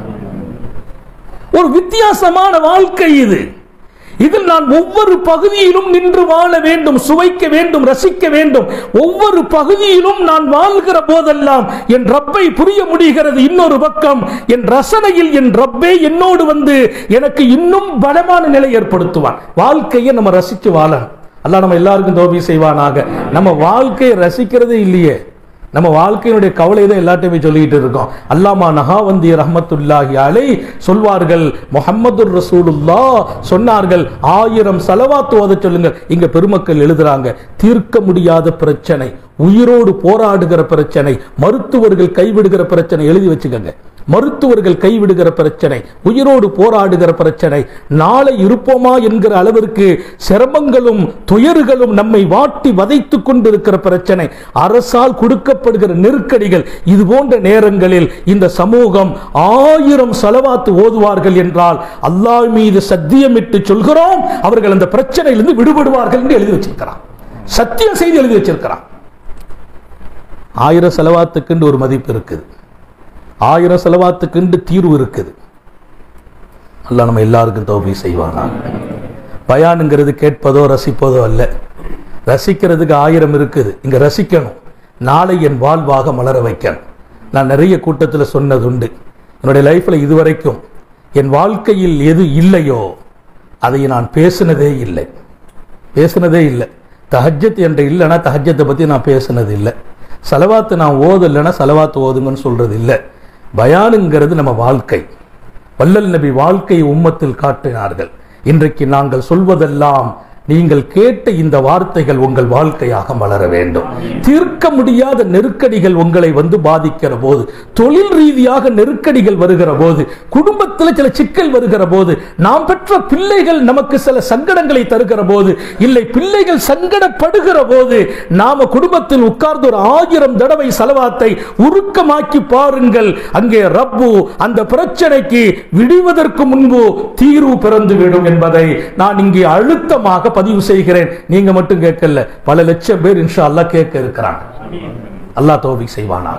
ஒரு வித்தியாசமான வாழ்க்கை இது இதில் நான் ஒவ்வொரு பகுதியிலும் நின்று வாழ வேண்டும் சுவைக்க வேண்டும் ரசிக்க வேண்டும் ஒவ்வொரு பகுதியிலும் நான் வாழ்கிற போதெல்லாம் என் ரப்பை புரிய முடிகிறது இன்னொரு பக்கம் என் ரசனையில் என் ரப்பே என்னோடு வந்து எனக்கு இன்னும் பலமான நிலை ஏற்படுத்துவான் வாழ்க்கையை நம்ம ரசிச்சு வாழணும் அல்லாஹ் நம்ம எல்லாருக்கும் தோல்வி செய்வானாக நம்ம வாழ்க்கையை ரசிக்கிறதே இல்லையே நம்ம வாழ்க்கையினுடைய கவலை தான் எல்லாத்தையுமே சொல்லிட்டு இருக்கோம் அல்லாமா நகாவந்தி ரஹமத்துல்லாஹி அலை சொல்வார்கள் முஹம்மது ரசூலுல்லா சொன்னார்கள் ஆயிரம் செலவாத்து ஓத சொல்லுங்கள் இங்க பெருமக்கள் எழுதுறாங்க தீர்க்க முடியாத பிரச்சனை உயிரோடு போராடுகிற பிரச்சனை மருத்துவர்கள் கைவிடுகிற பிரச்சனை எழுதி வச்சுக்கோங்க மருத்துவர்கள் கைவிடுகிற பிரச்சனை உயிரோடு போராடுகிற பிரச்சனை நாளை இருப்போமா என்கிற அளவிற்கு சிரமங்களும் துயர்களும் நம்மை வாட்டி வதைத்துக் கொண்டிருக்கிற பிரச்சனை அரசால் கொடுக்கப்படுகிற நெருக்கடிகள் இது போன்ற நேரங்களில் இந்த சமூகம் ஆயிரம் செலவாத்து ஓதுவார்கள் என்றால் அல்லாஹ் மீது சத்தியமிட்டு சொல்கிறோம் அவர்கள் அந்த பிரச்சனையிலிருந்து விடுபடுவார்கள் என்று எழுதி வச்சிருக்கிறான் சத்தியம் செய்து எழுதி வச்சிருக்கிறான் ஆயிரம் செலவாத்துக்குண்டு ஒரு மதிப்பு இருக்குது ஆயிரம் செலவாத்துக்குண்டு தீர்வு இருக்குது அல்லாஹ் நம்ம எல்லாருக்கும் தௌபி செய்வானா பயானுங்கிறது கேட்பதோ ரசிப்பதோ அல்ல ரசிக்கிறதுக்கு ஆயிரம் இருக்குது இங்க ரசிக்கணும் நாளை என் வாழ்வாக மலர வைக்கணும் நான் நிறைய கூட்டத்தில் சொன்னது உண்டு என்னுடைய லைஃப்ல இதுவரைக்கும் என் வாழ்க்கையில் எது இல்லையோ அதை நான் பேசினதே இல்லை பேசினதே இல்லை தஹஜத் என்ற இல்லைன்னா தஹஜத்தை பற்றி நான் பேசினது இல்லை செலவாத்து நான் ஓதலைன்னா செலவாத்து ஓதுங்கன்னு சொல்றது இல்லை பயானுங்கிறது நம்ம வாழ்க்கை வள்ளல் நபி வாழ்க்கை உம்மத்தில் காட்டினார்கள் இன்றைக்கு நாங்கள் சொல்வதெல்லாம் நீங்கள் கேட்ட இந்த வார்த்தைகள் உங்கள் வாழ்க்கையாக மலர வேண்டும் தீர்க்க முடியாத நெருக்கடிகள் உங்களை வந்து பாதிக்கிற போது தொழில் ரீதியாக நெருக்கடிகள் வருகிற போது குடும்பத்தில் சில சிக்கல் வருகிற போது நாம் பெற்ற பிள்ளைகள் நமக்கு சில சங்கடங்களை தருகிற போது இல்லை பிள்ளைகள் சங்கடப்படுகிற போது நாம குடும்பத்தில் உட்கார்ந்து ஒரு ஆயிரம் தடவை செலவாத்தை உருக்கமாக்கி பாருங்கள் அங்கே ரப்பு அந்த பிரச்சனைக்கு விடுவதற்கு முன்பு தீர்வு பிறந்து விடும் என்பதை நான் இங்கே அழுத்தமாக பதிவு செய்கிறேன் நீங்க மட்டும் கேட்கல பல லட்சம் பேர் இன்ஷா அல்லாஹ் கேட்க இருக்கிறாங்க அல்லாஹ் தோபி செய்வானாக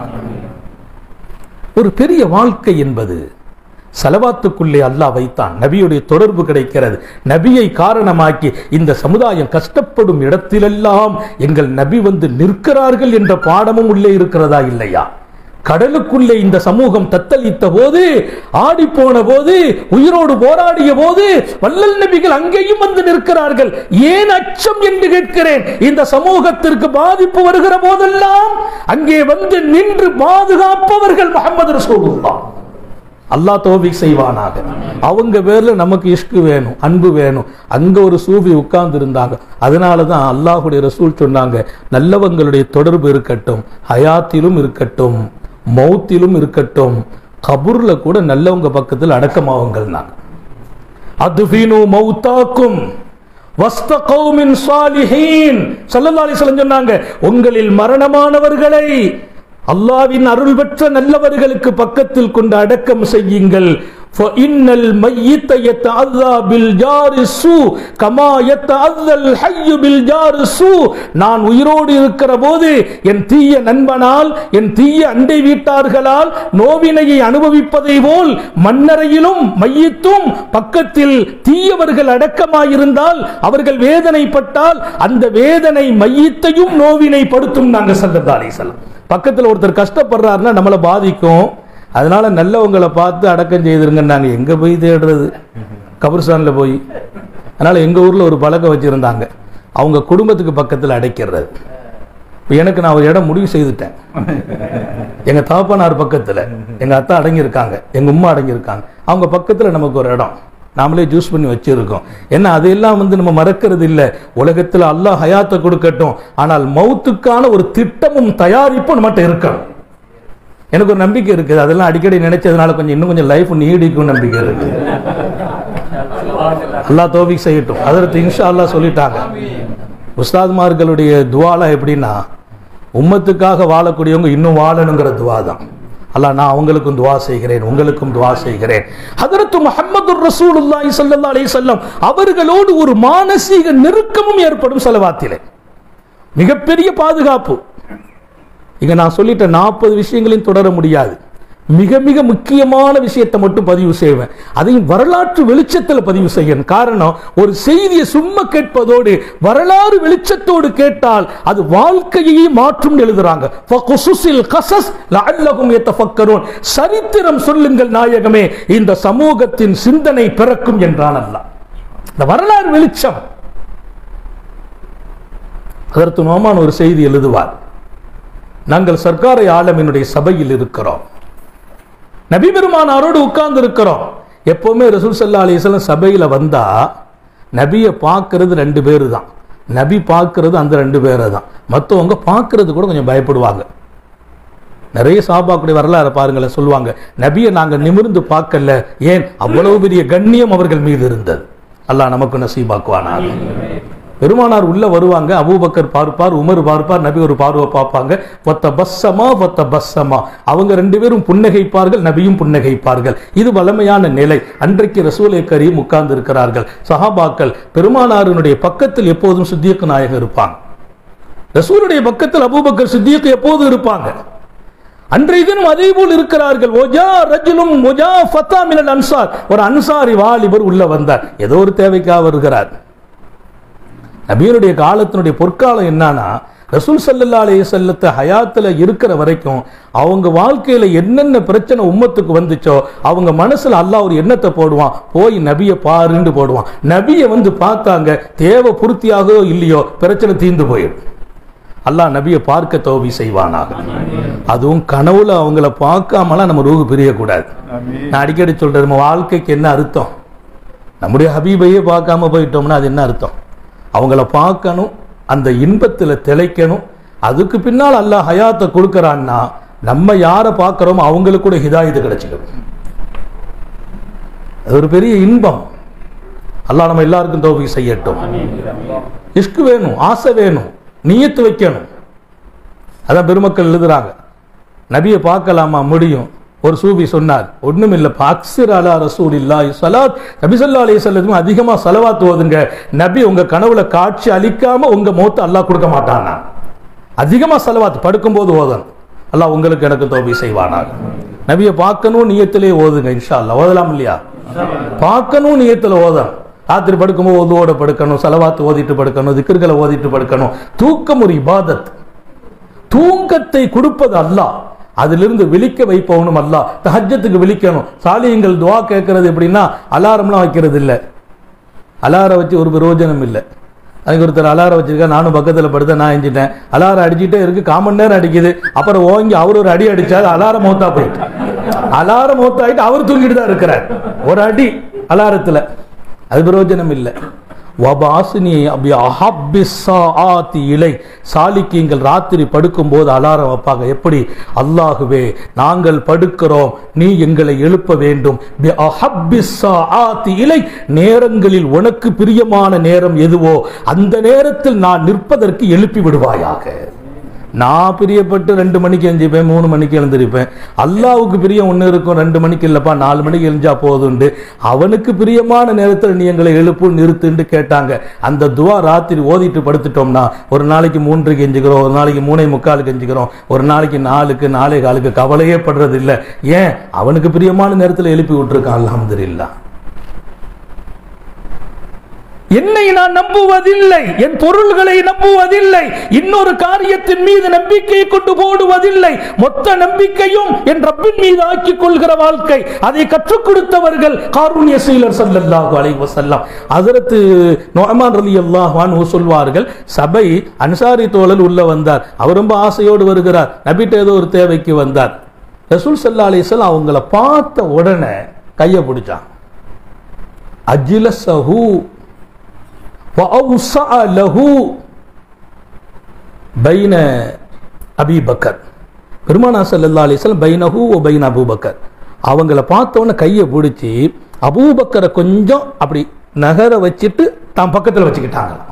ஒரு பெரிய வாழ்க்கை என்பது செலவாத்துக்குள்ளே அல்லாஹ் வைத்தான் நபியுடைய தொடர்பு கிடைக்கிறது நபியை காரணமாக்கி இந்த சமுதாயம் கஷ்டப்படும் இடத்திலெல்லாம் எங்கள் நபி வந்து நிற்கிறார்கள் என்ற பாடமும் உள்ளே இருக்கிறதா இல்லையா கடலுக்குள்ளே இந்த சமூகம் தத்தளித்த போது ஆடி போன போது உயிரோடு போராடிய போது வள்ளல் நபிகள் அங்கேயும் வந்து நிற்கிறார்கள் ஏன் அச்சம் என்று கேட்கிறேன் இந்த சமூகத்திற்கு பாதிப்பு வருகிற போதெல்லாம் அங்கே வந்து நின்று பாதுகாப்பவர்கள் முகமது ரசூலுல்லாஹ் அல்லாஹ் தோபிக் செய்வானாக அவங்க பேர்ல நமக்கு இஷ்கு வேணும் அன்பு வேணும் அங்க ஒரு சூஃபி உட்கார்ந்து இருந்தாங்க அதனால தான் அல்லாஹுடைய ரசூல் சொன்னாங்க நல்லவங்களுடைய தொடர்பு இருக்கட்டும் ஹயாத்திலும் இருக்கட்டும் மௌத்திலும் இருக்கட்டும் கபூர்ல கூட நல்லவங்க பக்கத்தில் அடக்கமாவுங்கள் நாங்க அதுஃபீனு மௌத்தாக்கும் வஸ்தகௌ மின் சாலிஹீன் ஸல்லல்லாஹு அலைஹி வஸல்லம் சொன்னாங்க உங்களில் மரணமானவர்களை அல்லாவின் அருள் பெற்ற நல்லவர்களுக்கு பக்கத்தில் கொண்டு அடக்கம் செய்யுங்கள் فإن الميت يتأذى بالجار السوء كما يتأذى الحي بالجار السوء நான் உயிரோடு இருக்கிற போது என் தீய நண்பனால் என் தீய அண்டை வீட்டார்களால் நோவினையை அனுபவிப்பதை போல் மண்ணறையிலும் மையத்தும் பக்கத்தில் தீயவர்கள் அடக்கமாயிருந்தால் அவர்கள் வேதனைப்பட்டால் அந்த வேதனை மையத்தையும் நோவினைப்படுத்தும் நாங்க சல்லல்லாஹு அலைஹி வஸல்லம் பக்கத்தில் ஒருத்தர் கஷ்டப்படுறாருன்னா நம்மளை பாதிக்கும் அதனால நல்லவங்களை பார்த்து அடக்கம் செய்திருங்க நாங்க எங்க போய் தேடுறது கபர்ஸ்தான்ல போய் அதனால எங்க ஊர்ல ஒரு பழக்கம் வச்சிருந்தாங்க அவங்க குடும்பத்துக்கு பக்கத்தில் அடைக்கிறது இப்போ எனக்கு நான் ஒரு இடம் முடிவு செய்துட்டேன் எங்க தகப்பனார் பக்கத்துல எங்க அத்தா அடங்கியிருக்காங்க எங்க உம்மா அடங்கியிருக்காங்க அவங்க பக்கத்துல நமக்கு ஒரு இடம் நாமளே ஜூஸ் பண்ணி வச்சிருக்கோம் ஏன்னா அதையெல்லாம் வந்து நம்ம மறக்கிறது இல்லை உலகத்தில் அல்லாஹ் ஹயாத்தை கொடுக்கட்டும் ஆனால் மௌத்துக்கான ஒரு திட்டமும் தயாரிப்பும் நம்மகிட்ட இருக்கணும் எனக்கு ஒரு நம்பிக்கை இருக்குது அதெல்லாம் அடிக்கடி நினைச்சதுனால கொஞ்சம் இன்னும் கொஞ்சம் லைஃப் நீடிக்கும் நம்பிக்கை இருக்கு அல்லாஹ் தோபிக் செய்யட்டும் அதற்கு இன்ஷா அல்லாஹ் சொல்லிட்டாங்க உஸ்தாத்மார்களுடைய துவாலா எப்படின்னா உம்மத்துக்காக வாழக்கூடியவங்க இன்னும் வாழணுங்கிற துவா தான் அல்லாஹ் நான் அவங்களுக்கும் துவா செய்கிறேன் உங்களுக்கும் துவா செய்கிறேன் ஹதரத்து முஹம்மது ரசூலுல்லாஹி ஸல்லல்லாஹு அலைஹி வஸல்லம் அவர்களோடு ஒரு மானசீக நெருக்கமும் ஏற்படும் செலவாத்திலே மிகப்பெரிய பாதுகாப்பு இங்க நான் சொல்லிட்ட நாற்பது விஷயங்களையும் தொடர முடியாது மிக மிக முக்கியமான விஷயத்தை மட்டும் பதிவு செய்வேன் அதையும் வரலாற்று வெளிச்சத்தில் பதிவு செய்யணும் காரணம் ஒரு செய்தியை சும்மா கேட்பதோடு வரலாறு வெளிச்சத்தோடு கேட்டால் அது வாழ்க்கையை மாற்றும் எழுதுறாங்க ஃபகுசுஸில் கஸஸ் லஅல்லஹும் யத்தஃபக்கரூன் சரித்திரம் சொல்லுங்கள் நாயகமே இந்த சமூகத்தின் சிந்தனை பிறக்கும் என்றான் அல்லாஹ் இந்த வரலாறு வெளிச்சம் அதற்கு நோமான் ஒரு செய்தி எழுதுவார் நாங்கள் சர்க்காரை ஆலமினுடைய சபையில் இருக்கிறோம் நபி பெருமானாரோடு உட்கார்ந்து இருக்கிறோம் எப்பவுமே ரசூல் சல்லா அலிஸ்லாம் சபையில் வந்தா நபியை பார்க்கறது ரெண்டு பேர் தான் நபி பார்க்கறது அந்த ரெண்டு பேரை தான் மற்றவங்க பார்க்கறது கூட கொஞ்சம் பயப்படுவாங்க நிறைய சாபாக்குடைய வரலாறு பாருங்களேன் சொல்லுவாங்க நபியை நாங்கள் நிமிர்ந்து பார்க்கல ஏன் அவ்வளவு பெரிய கண்ணியம் அவர்கள் மீது இருந்தது அல்லாஹ் நமக்கு நசீபாக்குவானாக பெருமானார் உள்ள வருவாங்க அபூபக்கர் பார்ப்பார் உமர் பார்ப்பார் நபி ஒரு பார்வை பார்ப்பாங்க ஒத்த பஸ்ஸமா ஒத்த பஸ்ஸமா அவங்க ரெண்டு பேரும் புன்னகைப்பார்கள் நபியும் புன்னகைப்பார்கள் இது வளமையான நிலை அன்றைக்கு ரசூலை கரீம் உட்கார்ந்து இருக்கிறார்கள் சஹாபாக்கள் பெருமானாரினுடைய பக்கத்தில் எப்போதும் சித்தியக்கு நாயகம் இருப்பாங்க ரசூலுடைய பக்கத்தில் அபூபக்கர் சித்தியக்கு எப்போதும் இருப்பாங்க அன்றைய தினம் அதே போல் இருக்கிறார்கள் ஒஜா ரஜுலும் ஒஜா ஃபத்தா மினல் அன்சார் ஒரு அன்சாரி வாலிபர் உள்ள வந்தார் ஏதோ ஒரு தேவைக்காக வருகிறார் நபியனுடைய காலத்தினுடைய பொற்காலம் என்னன்னா ரசூல் சல்லல்லா அலைஹி செல்லத்தை ஹயாத்துல இருக்கிற வரைக்கும் அவங்க வாழ்க்கையில என்னென்ன பிரச்சனை உம்மத்துக்கு வந்துச்சோ அவங்க மனசுல அல்லாஹ் ஒரு எண்ணத்தை போடுவான் போய் நபியை பாருன்னு போடுவான் நபியை வந்து பார்த்தாங்க தேவை பூர்த்தியாகவோ இல்லையோ பிரச்சனை தீர்ந்து போயிடும் அல்லாஹ் நபியை பார்க்க தோவி செய்வானாக அதுவும் கனவுல அவங்கள பார்க்காமலாம் நம்ம ரூகு பிரியக்கூடாது நான் அடிக்கடி சொல்றேன் நம்ம வாழ்க்கைக்கு என்ன அர்த்தம் நம்முடைய ஹபீபையே பார்க்காம போயிட்டோம்னா அது என்ன அர்த்தம் அவங்கள பார்க்கணும் அந்த இன்பத்தில் திளைக்கணும் அதுக்கு பின்னால் அல்லாஹ் ஹயாத்தை கொடுக்கறான்னா நம்ம யாரை பார்க்குறோமோ அவங்களுக்கு கூட ஹிதாயத்து கிடைச்சிடும் அது ஒரு பெரிய இன்பம் அல்லாஹ் நம்ம எல்லாருக்கும் தோல்வி செய்யட்டும் இஷ்கு வேணும் ஆசை வேணும் நியத்து வைக்கணும் அதான் பெருமக்கள் எழுதுறாங்க நபியை பார்க்கலாமா முடியும் ஒரு சூபி சொன்னார் ஒண்ணும் இல்ல அக்ஸிர் அலா ரசூல் இல்லா சலாத் நபி சொல்லா அலி சொல்லதும் அதிகமா செலவாத்து ஓதுங்க நபி உங்க கனவுல காட்சி அளிக்காம உங்க மௌத்த அல்லாஹ் கொடுக்க மாட்டானா அதிகமா செலவாத்து படுக்கும்போது ஓதணும் அல்லாஹ் உங்களுக்கு எனக்கு தோபி செய்வானாக நபியை பார்க்கணும் நியத்திலே ஓதுங்க இன்ஷா அல்லாஹ் ஓதலாம் இல்லையா பார்க்கணும் நியத்துல ஓதணும் ராத்திரி படுக்கும்போது ஓதுவோட படுக்கணும் செலவாத்து ஓதிட்டு படுக்கணும் திக்கர்களை ஓதிட்டு படுக்கணும் தூக்கம் ஒரு இபாதத் தூக்கத்தை கொடுப்பது அல்லாஹ் அதிலிருந்து விழிக்க வைப்பவனும் அல்ல தஹஜத்துக்கு விழிக்கணும் சாலியங்கள் துவா கேட்கறது எப்படின்னா அலாரம்லாம் வைக்கிறது இல்லை அலாரம் வச்சு ஒரு பிரயோஜனம் இல்லை அதுக்கு ஒருத்தர் அலாரம் வச்சிருக்கா நானும் பக்கத்தில் படுத்த நான் எஞ்சிட்டேன் அலாரம் அடிச்சுட்டே இருக்கு காமன் நேரம் அடிக்குது அப்புறம் ஓங்கி அவர் ஒரு அடி அடிச்சாரு அலாரம் மௌத்தா போயிட்டு அலாரம் மௌத்தாயிட்டு அவர் தூங்கிட்டு தான் இருக்கிறார் ஒரு அடி அலாரத்தில் அது பிரயோஜனம் இல்லை வபாசினி அபி அஹப்பிஸ்ஸாஆத்தி இலை சாலிக்கீங்கள் ராத்திரி படுக்கும்போது அலாரம் வைப்பாங்க எப்படி அல்லாஹுவே நாங்கள் படுக்கிறோம் நீ எங்களை எழுப்ப வேண்டும் பி அஹப்பிஸ்ஸாஆத்தி இலை நேரங்களில் உனக்கு பிரியமான நேரம் எதுவோ அந்த நேரத்தில் நான் நிற்பதற்கு எழுப்பி விடுவாயாக நான் பிரியப்பட்டு ரெண்டு மணிக்கு எழுந்திருப்பேன் மூணு மணிக்கு எழுந்திருப்பேன் அல்லாவுக்கு பிரியம் ஒன்று இருக்கும் ரெண்டு மணிக்கு இல்லைப்பா நாலு மணிக்கு எழுந்தா போதுண்டு அவனுக்கு பிரியமான நேரத்தில் நீ எங்களை எழுப்பு நிறுத்துன்னு கேட்டாங்க அந்த துவா ராத்திரி ஓதிட்டு படுத்துட்டோம்னா ஒரு நாளைக்கு மூன்றுக்கு எஞ்சுக்கிறோம் ஒரு நாளைக்கு மூணை முக்காலுக்கு எஞ்சுக்கிறோம் ஒரு நாளைக்கு நாலுக்கு நாலே காலுக்கு கவலையே படுறது இல்லை ஏன் அவனுக்கு பிரியமான நேரத்தில் எழுப்பி விட்டுருக்கான் அல்ஹம்துலில்லாஹ் என்னை நான் நம்புவதில்லை என் பொருள்களை நம்புவதில்லை இன்னொரு காரியத்தின் மீது நம்பிக்கை கொண்டு போடுவதில்லை மொத்த நம்பிக்கையும் என் ரப்பின் மீது ஆக்கிக் கொள்கிற வாழ்க்கை அதை கற்றுக் கொடுத்தவர்கள் காரூண்ய சீலர் ஸல்லல்லாஹு அலைஹி வஸல்லம் ஹஜரத் நுஅமான் ரலியல்லாஹு அன்ஹு சொல்வார்கள் சபை அன்சாரி தோழல் உள்ள வந்தார் அவர் ரொம்ப ஆசையோடு வருகிறார் நபிட்ட ஏதோ ஒரு தேவைக்கு வந்தார் ரசூல் ஸல்லல்லாஹு அலைஹி வஸல்லம் அவங்கள பார்த்த உடனே கையை பிடிச்சான் அஜ்லஸஹு وأوسع له بين அபி பக்கர் பெருமானா சல்லா அலிஸ்லாம் பைனஹு ஓ பைன் அபூபக்கர் அவங்கள பார்த்தவொன்னே கையை பிடிச்சி அபூபக்கரை கொஞ்சம் அப்படி நகர வச்சுட்டு தான் பக்கத்தில் வச்சுக்கிட்டாங்களாம்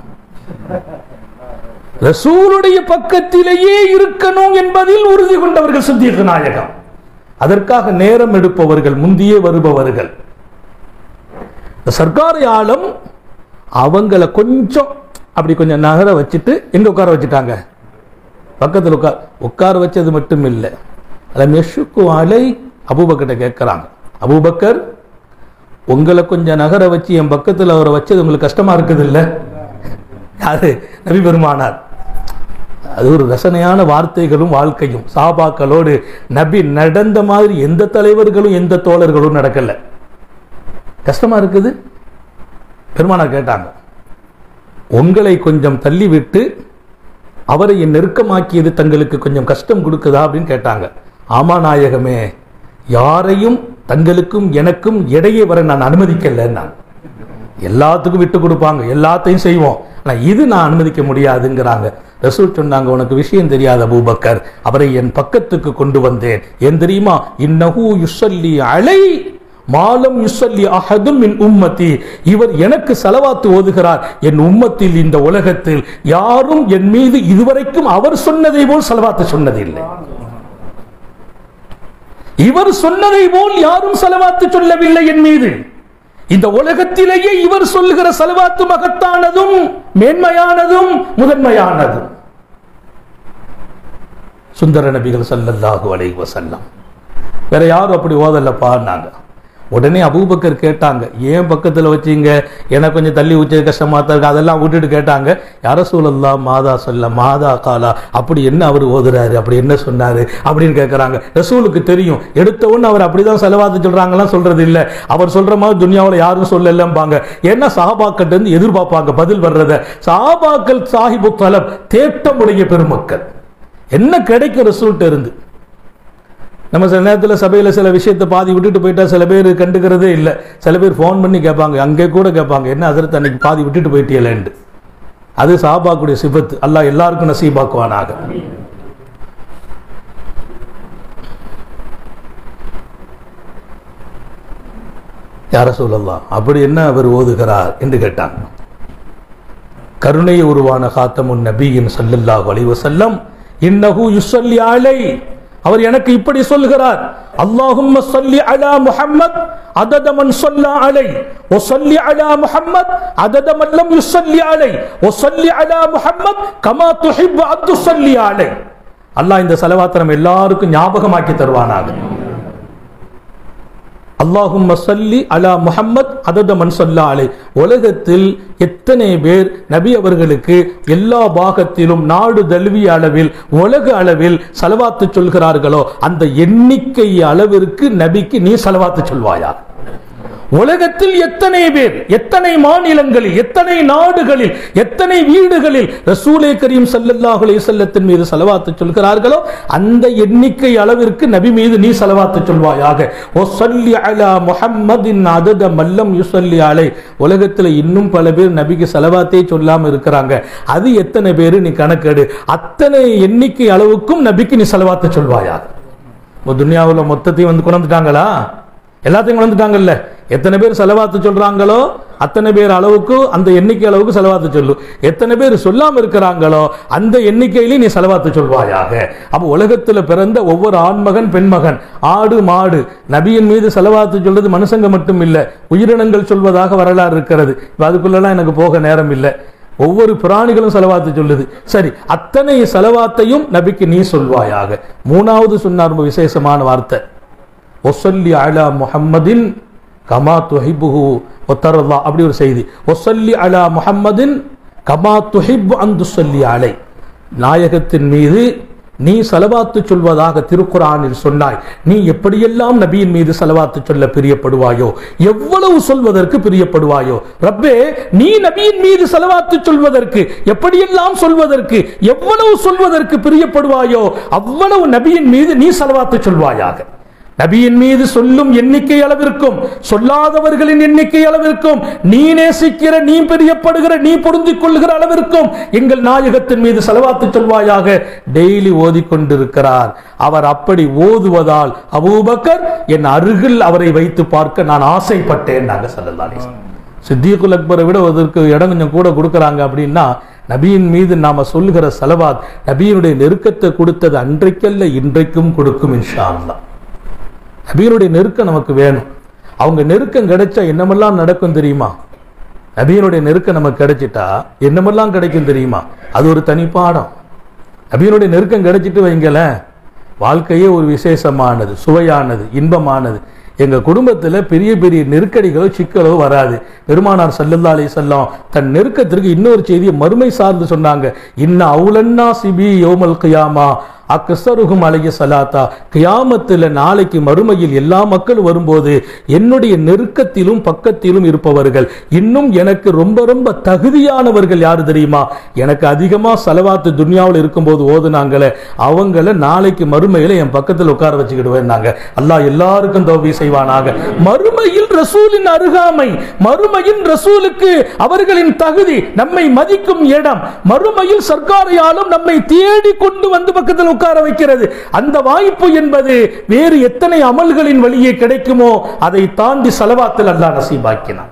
ரசூலுடைய பக்கத்திலேயே இருக்கணும் என்பதில் உறுதி கொண்டவர்கள் சித்தியக்கு நாயகம் அதற்காக நேரம் எடுப்பவர்கள் முந்தியே வருபவர்கள் இந்த சர்க்காரி ஆலம் அவங்கள கொஞ்சம் அப்படி கொஞ்சம் நகர வச்சுட்டு எங்க உட்கார வச்சுட்டாங்க பக்கத்தில் உட்கார் உட்கார வச்சது மட்டும் இல்லை அதில் மெஷுக்கு அலை அபூபக்கிட்ட கேட்குறாங்க அபூபக்கர் உங்களை கொஞ்சம் நகர வச்சு என் பக்கத்தில் அவரை வச்சது உங்களுக்கு கஷ்டமா இருக்குது இல்லை யாரு நபி பெருமானார் அது ஒரு ரசனையான வார்த்தைகளும் வாழ்க்கையும் சாபாக்களோடு நபி நடந்த மாதிரி எந்த தலைவர்களும் எந்த தோழர்களும் நடக்கல கஷ்டமா இருக்குது பெருமானார் கேட்டாங்க உங்களை கொஞ்சம் தள்ளிவிட்டு அவரை என் நெருக்கமாக்கியது தங்களுக்கு கொஞ்சம் கஷ்டம் கொடுக்குதா அப்படின்னு கேட்டாங்க ஆமா நாயகமே யாரையும் தங்களுக்கும் எனக்கும் இடையே வர நான் அனுமதிக்கல நான் எல்லாத்துக்கும் விட்டு கொடுப்பாங்க எல்லாத்தையும் செய்வோம் ஆனா இது நான் அனுமதிக்க முடியாதுங்கிறாங்க ரசூல் சொன்னாங்க உனக்கு விஷயம் தெரியாத அபூபக்கர் அவரை என் பக்கத்துக்கு கொண்டு வந்தேன் ஏன் தெரியுமா இன்னஹு யுஸல்லி அலை மாலம் யுசல்லி அஹதும் மின் உம்மத்தி இவர் எனக்கு செலவாத்து ஓதுகிறார் என் உம்மத்தில் இந்த உலகத்தில் யாரும் என் மீது இதுவரைக்கும் அவர் சொன்னதை போல் செலவாத்து சொன்னதில்லை இவர் சொன்னதை போல் யாரும் செலவாத்து சொல்லவில்லை என் மீது இந்த உலகத்திலேயே இவர் சொல்லுகிற செலவாத்து மகத்தானதும் மேன்மையானதும் முதன்மையானதும் சுந்தர நபிகள் ஸல்லல்லாஹு அலைஹி வஸல்லம் வேற யாரும் அப்படி ஓதல்லப்பான்னாங்க உடனே அபூபக்கர் கேட்டாங்க ஏன் பக்கத்தில் வச்சீங்க எனக்கு கொஞ்சம் தள்ளி வச்சது கஷ்டமா தான் இருக்கு அதெல்லாம் விட்டுட்டு கேட்டாங்க யார சூழல்லா மாதா சொல்ல மாதா காலா அப்படி என்ன அவர் ஓதுறாரு அப்படி என்ன சொன்னாரு அப்படின்னு கேட்குறாங்க ரசூலுக்கு தெரியும் எடுத்த உடனே அவர் அப்படிதான் செலவாத்து சொல்றாங்கலாம் சொல்றது இல்லை அவர் சொல்ற மாதிரி துனியாவில் யாரும் சொல்லலம்பாங்க ஏன்னா சஹாபாக்கிட்ட இருந்து எதிர்பார்ப்பாங்க பதில் வர்றத சஹாபாக்கள் சாஹிபு தலப் தேட்டமுடைய பெருமக்கள் என்ன கிடைக்கும் ரசூல்கிட்ட இருந்து நம்ம சில நேரத்தில் சபையில் சில விஷயத்தை பாதி விட்டுட்டு போயிட்டா சில பேர் கண்டுக்கிறதே இல்லை சில பேர் ஃபோன் பண்ணி கேட்பாங்க அங்கே கூட கேட்பாங்க என்ன அதிரத்து அன்னைக்கு பாதி விட்டுட்டு போயிட்டியலேன்ட்டு அது சாபாக்குடைய சிபத்து அல்லாஹ் எல்லாருக்கும் நசீபாக்குவானாக யார சொல்லலாம் அப்படி என்ன அவர் ஓதுகிறார் என்று கேட்டாங்க கருணை உருவான காத்தமுன் நபியின் சல்லல்லாஹு அலைஹி வஸல்லம் இன்னஹு யுஸல்லி அலை அவர் எனக்கு இப்படி சொல்கிறார் அல்லாஹும்ம ஸல்லி அலா முஹம்மத் அதத மன் ஸல்லா அலை வ ஸல்லி அலா முஹம்மத் அதத மன் லம் யுஸல்லி அலை வ ஸல்லி அலா முஹம்மத் கமா துஹிப்பு அன் துஸல்லி அலை அல்லாஹ் இந்த ஸலவாத் எல்லாருக்கும் ஞாபகமாக்கி தருவானாக அல்லாஹும் சல்லி அலா முஹம்மத் அதத மன் சொல்லா அலை உலகத்தில் எத்தனை பேர் நபி அவர்களுக்கு எல்லா பாகத்திலும் நாடு தழுவிய அளவில் உலக அளவில் செலவாத்து சொல்கிறார்களோ அந்த எண்ணிக்கை அளவிற்கு நபிக்கு நீ செலவாத்து சொல்வாயா உலகத்தில் எத்தனை பேர் எத்தனை மாநிலங்களில் எத்தனை நாடுகளில் எத்தனை வீடுகளில் ரசூலே கரீம் ஸல்லல்லாஹு அலைஹி வஸல்லத்தின் மீது செலவாத்து சொல்கிறார்களோ அந்த எண்ணிக்கை அளவிற்கு நபி மீது நீ செலவாத்து சொல்வாயாக ஓ சொல்லி அலா முஹம்மதின் அதத மல்லம் யுசல்லி அலை உலகத்தில் இன்னும் பல பேர் நபிக்கு செலவாத்தே சொல்லாம இருக்கிறாங்க அது எத்தனை பேர் நீ கணக்கெடு அத்தனை எண்ணிக்கை அளவுக்கும் நபிக்கு நீ செலவாத்து சொல்வாயாக இப்போ துனியாவில் மொத்தத்தையும் வந்து கொண்டுட்டாங்களா எல்லாத்தையும் கொண்டுட்டாங்கல்ல எத்தனை பேர் செலவாத்து சொல்றாங்களோ அத்தனை பேர் அளவுக்கு அந்த எண்ணிக்கை அளவுக்கு செலவாத்து சொல்லு எத்தனை பேர் சொல்லாம இருக்கிறாங்களோ அந்த எண்ணிக்கையிலே நீ செலவாத்து சொல்வாயாக அப்ப உலகத்துல பிறந்த ஒவ்வொரு ஆண்மகன் பெண்மகன் ஆடு மாடு நபியின் மீது செலவாத்து சொல்றது மனுஷங்க மட்டும் இல்ல உயிரினங்கள் சொல்வதாக வரலாறு இருக்கிறது இப்ப அதுக்குள்ளெல்லாம் எனக்கு போக நேரம் இல்லை ஒவ்வொரு பிராணிகளும் செலவாத்து சொல்லுது சரி அத்தனை செலவாத்தையும் நபிக்கு நீ சொல்வாயாக மூணாவது சொன்னார் ரொம்ப விசேஷமான வார்த்தை ஒசல்லி அலா முஹம்மதின் கமா துஹிபுஹு ஒத்தரல்லா அப்படி ஒரு செய்தி ஒசல்லி அலா முஹம்மதின் கமா துஹிப் அந்து சொல்லி அலை நாயகத்தின் மீது நீ செலவாத்து சொல்வதாக திருக்குறானில் சொன்னாய் நீ எப்படியெல்லாம் நபியின் மீது செலவாத்து சொல்ல பிரியப்படுவாயோ எவ்வளவு சொல்வதற்கு பிரியப்படுவாயோ ரப்பே நீ நபியின் மீது செலவாத்து சொல்வதற்கு எப்படியெல்லாம் சொல்வதற்கு எவ்வளவு சொல்வதற்கு பிரியப்படுவாயோ அவ்வளவு நபியின் மீது நீ செலவாத்து சொல்வாயாக நபியின் மீது சொல்லும் எண்ணிக்கை அளவிற்கும் சொல்லாதவர்களின் எண்ணிக்கை அளவிற்கும் நீ நேசிக்கிற நீ பிரியப்படுகிற நீ பொருந்திக் கொள்கிற அளவிற்கும் எங்கள் நாயகத்தின் மீது செலவாத்து சொல்வாயாக டெய்லி ஓதிக்கொண்டிருக்கிறார் அவர் அப்படி ஓதுவதால் அபூபக்கர் என் அருகில் அவரை வைத்து பார்க்க நான் ஆசைப்பட்டேன் நாங்க சொல்லலாலே சித்திகுல் அக்பரை விட அதற்கு இடம் கொஞ்சம் கூட கொடுக்கறாங்க அப்படின்னா நபியின் மீது நாம சொல்லுகிற செலவாத் நபியினுடைய நெருக்கத்தை கொடுத்தது அன்றைக்கல்ல இன்றைக்கும் கொடுக்கும் இன்ஷா அல்லாஹ் நபியினுடைய நெருக்கம் நமக்கு வேணும் அவங்க நெருக்கம் கிடைச்சா என்னமெல்லாம் நடக்கும் தெரியுமா நபியினுடைய நெருக்கம் நமக்கு கிடைச்சிட்டா என்னமெல்லாம் கிடைக்கும் தெரியுமா அது ஒரு தனி பாடம் நபியினுடைய நெருக்கம் கிடைச்சிட்டு வைங்களேன் வாழ்க்கையே ஒரு விசேஷமானது சுவையானது இன்பமானது எங்க குடும்பத்துல பெரிய பெரிய நெருக்கடிகளோ சிக்கலோ வராது பெருமானார் சல்லல்லா அலைஹி வஸல்லம் தன் நெருக்கத்திற்கு இன்னொரு செய்தியை மறுமை சார்ந்து சொன்னாங்க இன்ன அவுலன்னா சிபி யோமல் கியாமா அக்கசருகும் அலைய சலாத்தா கியாமத்தில் நாளைக்கு மறுமையில் எல்லா மக்களும் வரும்போது என்னுடைய நெருக்கத்திலும் பக்கத்திலும் இருப்பவர்கள் இன்னும் எனக்கு ரொம்ப ரொம்ப தகுதியானவர்கள் யாரு தெரியுமா எனக்கு அதிகமா செலவாத்து துன்யாவில் இருக்கும்போது ஓதுனாங்களே அவங்கள நாளைக்கு மறுமையில என் பக்கத்தில் உட்கார வச்சுக்கிடுவேன் நாங்க அல்லாஹ் எல்லாருக்கும் தோல்வி செய்வானாக மறுமையில் ரசூலின் அருகாமை மறுமையின் ரசூலுக்கு அவர்களின் தகுதி நம்மை மதிக்கும் இடம் மறுமையில் சர்க்காரையாலும் நம்மை தேடி கொண்டு வந்து பக்கத்தில் உட்கார வைக்கிறது அந்த வாய்ப்பு என்பது வேறு எத்தனை அமல்களின் வழியே கிடைக்குமோ அதை தாண்டி செலவாத்தில் அல்லாஹ் நசீபாக்கினான்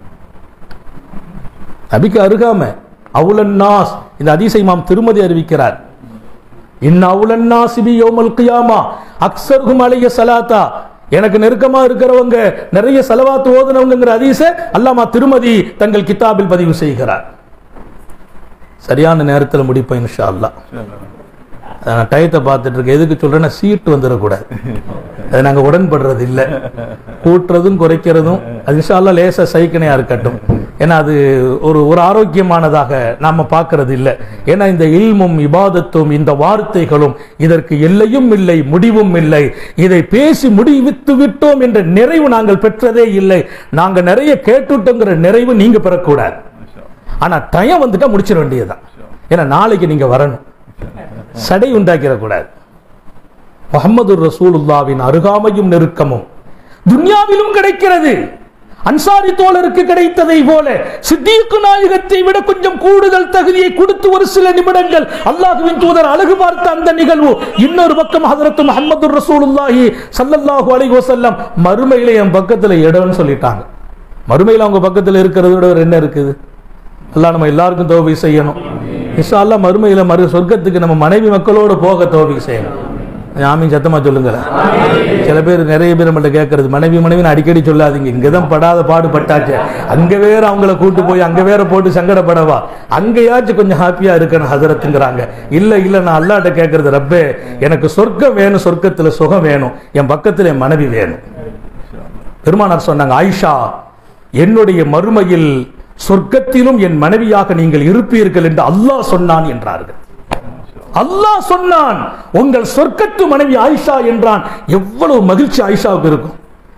நபிக்கு அருகாம அவுலன்னாஸ் இந்த அதிசை மாம் திருமதி அறிவிக்கிறார் இன் அவுலன்னாஸ் பி யோமல் கியாமா அக்ஸர்ஹும் அலைய சலாத்தா எனக்கு நெருக்கமா இருக்கிறவங்க நிறைய செலவாத்து ஓதுனவங்கிற அதீச அல்லாமா திருமதி தங்கள் கிதாபில் பதிவு செய்கிறார் சரியான நேரத்தில் முடிப்பேன் இன்ஷா அல்லாஹ் அதை நான் டயத்தை பார்த்துட்டு இருக்கேன் எதுக்கு சொல்றேன்னா சீட்டு வந்துடக்கூடாது அதை நாங்கள் உடன்படுறது இல்லை கூட்டுறதும் குறைக்கிறதும் அது இன்ஷால்லா லேசா சைக்கனையா இருக்கட்டும் ஏன்னா அது ஒரு ஒரு ஆரோக்கியமானதாக நாம பார்க்கறது இல்லை ஏன்னா இந்த இல்மும் இபாதத்தும் இந்த வார்த்தைகளும் இதற்கு எல்லையும் இல்லை முடிவும் இல்லை இதை பேசி முடிவித்து விட்டோம் என்ற நிறைவு நாங்கள் பெற்றதே இல்லை நாங்க நிறைய கேட்டுட்டோங்கிற நிறைவு நீங்க பெறக்கூடாது ஆனா டயம் வந்துட்டா முடிச்சிட வேண்டியதுதான் ஏன்னா நாளைக்கு நீங்க வரணும் சடை உண்டாக்கிடக்கூடாது முகமது ரசூலுல்லாவின் அருகாமையும் நெருக்கமும் துன்யாவிலும் கிடைக்கிறது அன்சாரி தோழருக்கு கிடைத்ததை போல சித்திக்கு நாயகத்தை விட கொஞ்சம் கூடுதல் தகுதியை கொடுத்து ஒரு சில நிமிடங்கள் அல்லாஹுவின் தூதர் அழகு பார்த்த அந்த நிகழ்வு இன்னொரு பக்கம் ஹதரத்து முகமது ரசூலுல்லாஹி சல்லல்லாஹு அலைஹி வஸல்லம் மறுமையில என் பக்கத்துல இடம்னு சொல்லிட்டாங்க மறுமையில அவங்க பக்கத்துல இருக்கிறத விட வேற என்ன இருக்குது அல்லாஹ் நம்ம எல்லாருக்கும் தோபை செய்யணும் இன்ஷா அல்லாஹ் மறுமையில மறு சொர்க்கத்துக்கு நம்ம மனைவி மக்களோடு போக தோபை செய்யணும் ஆமீன் சத்தமா சொல்லுங்களேன் சில பேர் நிறைய பேர் நம்மள்ட்ட கேட்கறது மனைவி மனைவி அடிக்கடி சொல்லாதீங்க இங்கதான் படாத பாடு பட்டாச்சு அங்க வேற அவங்கள கூட்டு போய் அங்க வேற போட்டு சங்கடப்படவா அங்கேயாச்சும் கொஞ்சம் ஹாப்பியா இருக்கணும் ஹசரத்துங்கிறாங்க இல்ல இல்ல நான் அல்லாட்ட கேட்கறது ரப்பே எனக்கு சொர்க்கம் வேணும் சொர்க்கத்துல சுகம் வேணும் என் பக்கத்துல என் மனைவி வேணும் பெருமானார் சொன்னாங்க ஆயிஷா என்னுடைய மறுமையில் சொர்க்கத்திலும் என் மனைவியாக நீங்கள் இருப்பீர்கள் என்று அல்லாஹ் சொன்னான் என்றார்கள் அல்லாஹ் சொன்னான் உங்கள் சொர்க்கத்து மனைவி ஆயிஷா என்றான் எவ்வளவு மகிழ்ச்சி ஆயிஷாவுக்கு இருக்கும்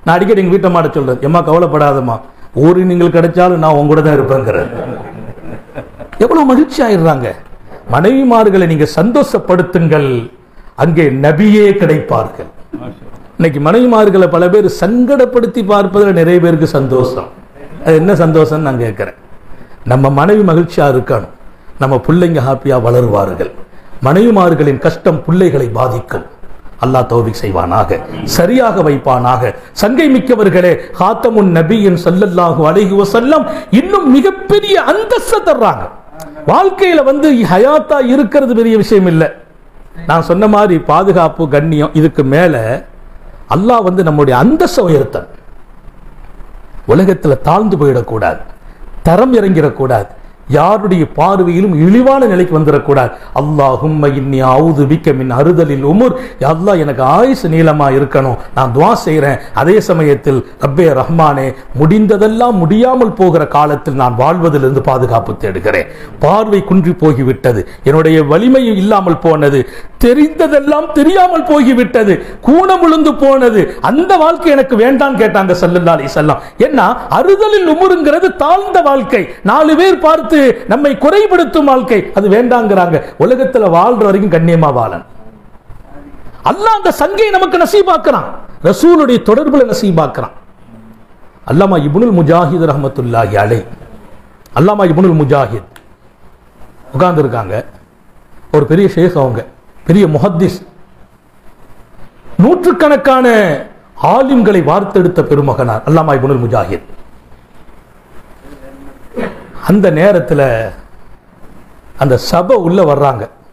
நான் அடிக்கடி எங்க வீட்டை மாட்ட சொல்றேன் எம்மா கவலைப்படாதம்மா ஒரு நீங்கள் கிடைச்சாலும் நான் உங்க கூட தான் இருப்பேங்கிறேன் எவ்வளவு மகிழ்ச்சி ஆயிடுறாங்க மனைவிமார்களை நீங்க சந்தோஷப்படுத்துங்கள் அங்கே நபியே கிடைப்பார்கள் இன்னைக்கு மனைவிமார்களை பல பேர் சங்கடப்படுத்தி பார்ப்பதில் நிறைய பேருக்கு சந்தோஷம் அது என்ன சந்தோஷம் நான் கேட்கிறேன் நம்ம மனைவி மகிழ்ச்சியா இருக்கணும் நம்ம பிள்ளைங்க ஹாப்பியா வளருவார்கள் மனைவிமார்களின் கஷ்டம் பிள்ளைகளை பாதிக்கும் அல்லாஹ் தௌபிக் செய்வானாக சரியாக வைப்பானாக சங்கை மிக்கவர்களே ஹாத்தமுன் நபியின் ஸல்லல்லாஹு அலைஹி வஸல்லம் இன்னும் மிகப்பெரிய அந்தஸ்தை தர்றாங்க வாழ்க்கையில வந்து ஹயாத்தா இருக்கிறது பெரிய விஷயம் இல்லை நான் சொன்ன மாதிரி பாதுகாப்பு கண்ணியம் இதுக்கு மேல அல்லாஹ் வந்து நம்முடைய அந்தஸ்தை உயர்த்தன் உலகத்துல தாழ்ந்து போயிடக்கூடாது தரம் இறங்கிடக்கூடாது யாருடைய பார்வையிலும் இழிவான நிலைக்கு வந்துடக்கூடாது அல்லாஹும் இன்னி அவுது பிக்க மின் அறுதலில் உமுர் அல்லாஹ் எனக்கு ஆயுசு நீளமா இருக்கணும் நான் துவா செய்கிறேன் அதே சமயத்தில் ரப்பே ரஹ்மானே முடிந்ததெல்லாம் முடியாமல் போகிற காலத்தில் நான் வாழ்வதிலிருந்து பாதுகாப்பு தேடுகிறேன் பார்வை குன்றி போய்விட்டது என்னுடைய வலிமை இல்லாமல் போனது தெரிந்ததெல்லாம் தெரியாமல் போய்விட்டது கூணம் விழுந்து போனது அந்த வாழ்க்கை எனக்கு வேண்டாம் கேட்டாங்க சல்லல்லா அலிசல்லாம் என்ன அறுதலில் உமுருங்கிறது தாழ்ந்த வாழ்க்கை நாலு பேர் பார்த்து நம்மை குறைபடுத்தும் வாழ்க்கை அது வேண்டாங்கிறாங்க உலகத்துல வாழ்ற வரைக்கும் கண்ணியமா வாழன் அல்லாஹ் அந்த சங்கை நமக்கு நசீபாக்குறான் ரசூலுடைய தொடர்புல நசீபாக்குறான் அல்லாமா இப்னுல் முஜாஹித் ரஹமத்துல்லாஹி அலை அல்லாமா இப்னுல் முஜாஹித் உட்கார்ந்து இருக்காங்க ஒரு பெரிய ஷேக் அவங்க பெரிய முஹத்திஸ் நூற்றுக்கணக்கான ஆலிம்களை வார்த்தெடுத்த பெருமகனார் அல்லாமா இப்னுல் முஜாஹித் அந்த நேரத்தில் அந்த சபை உள்ள வர்றாங்க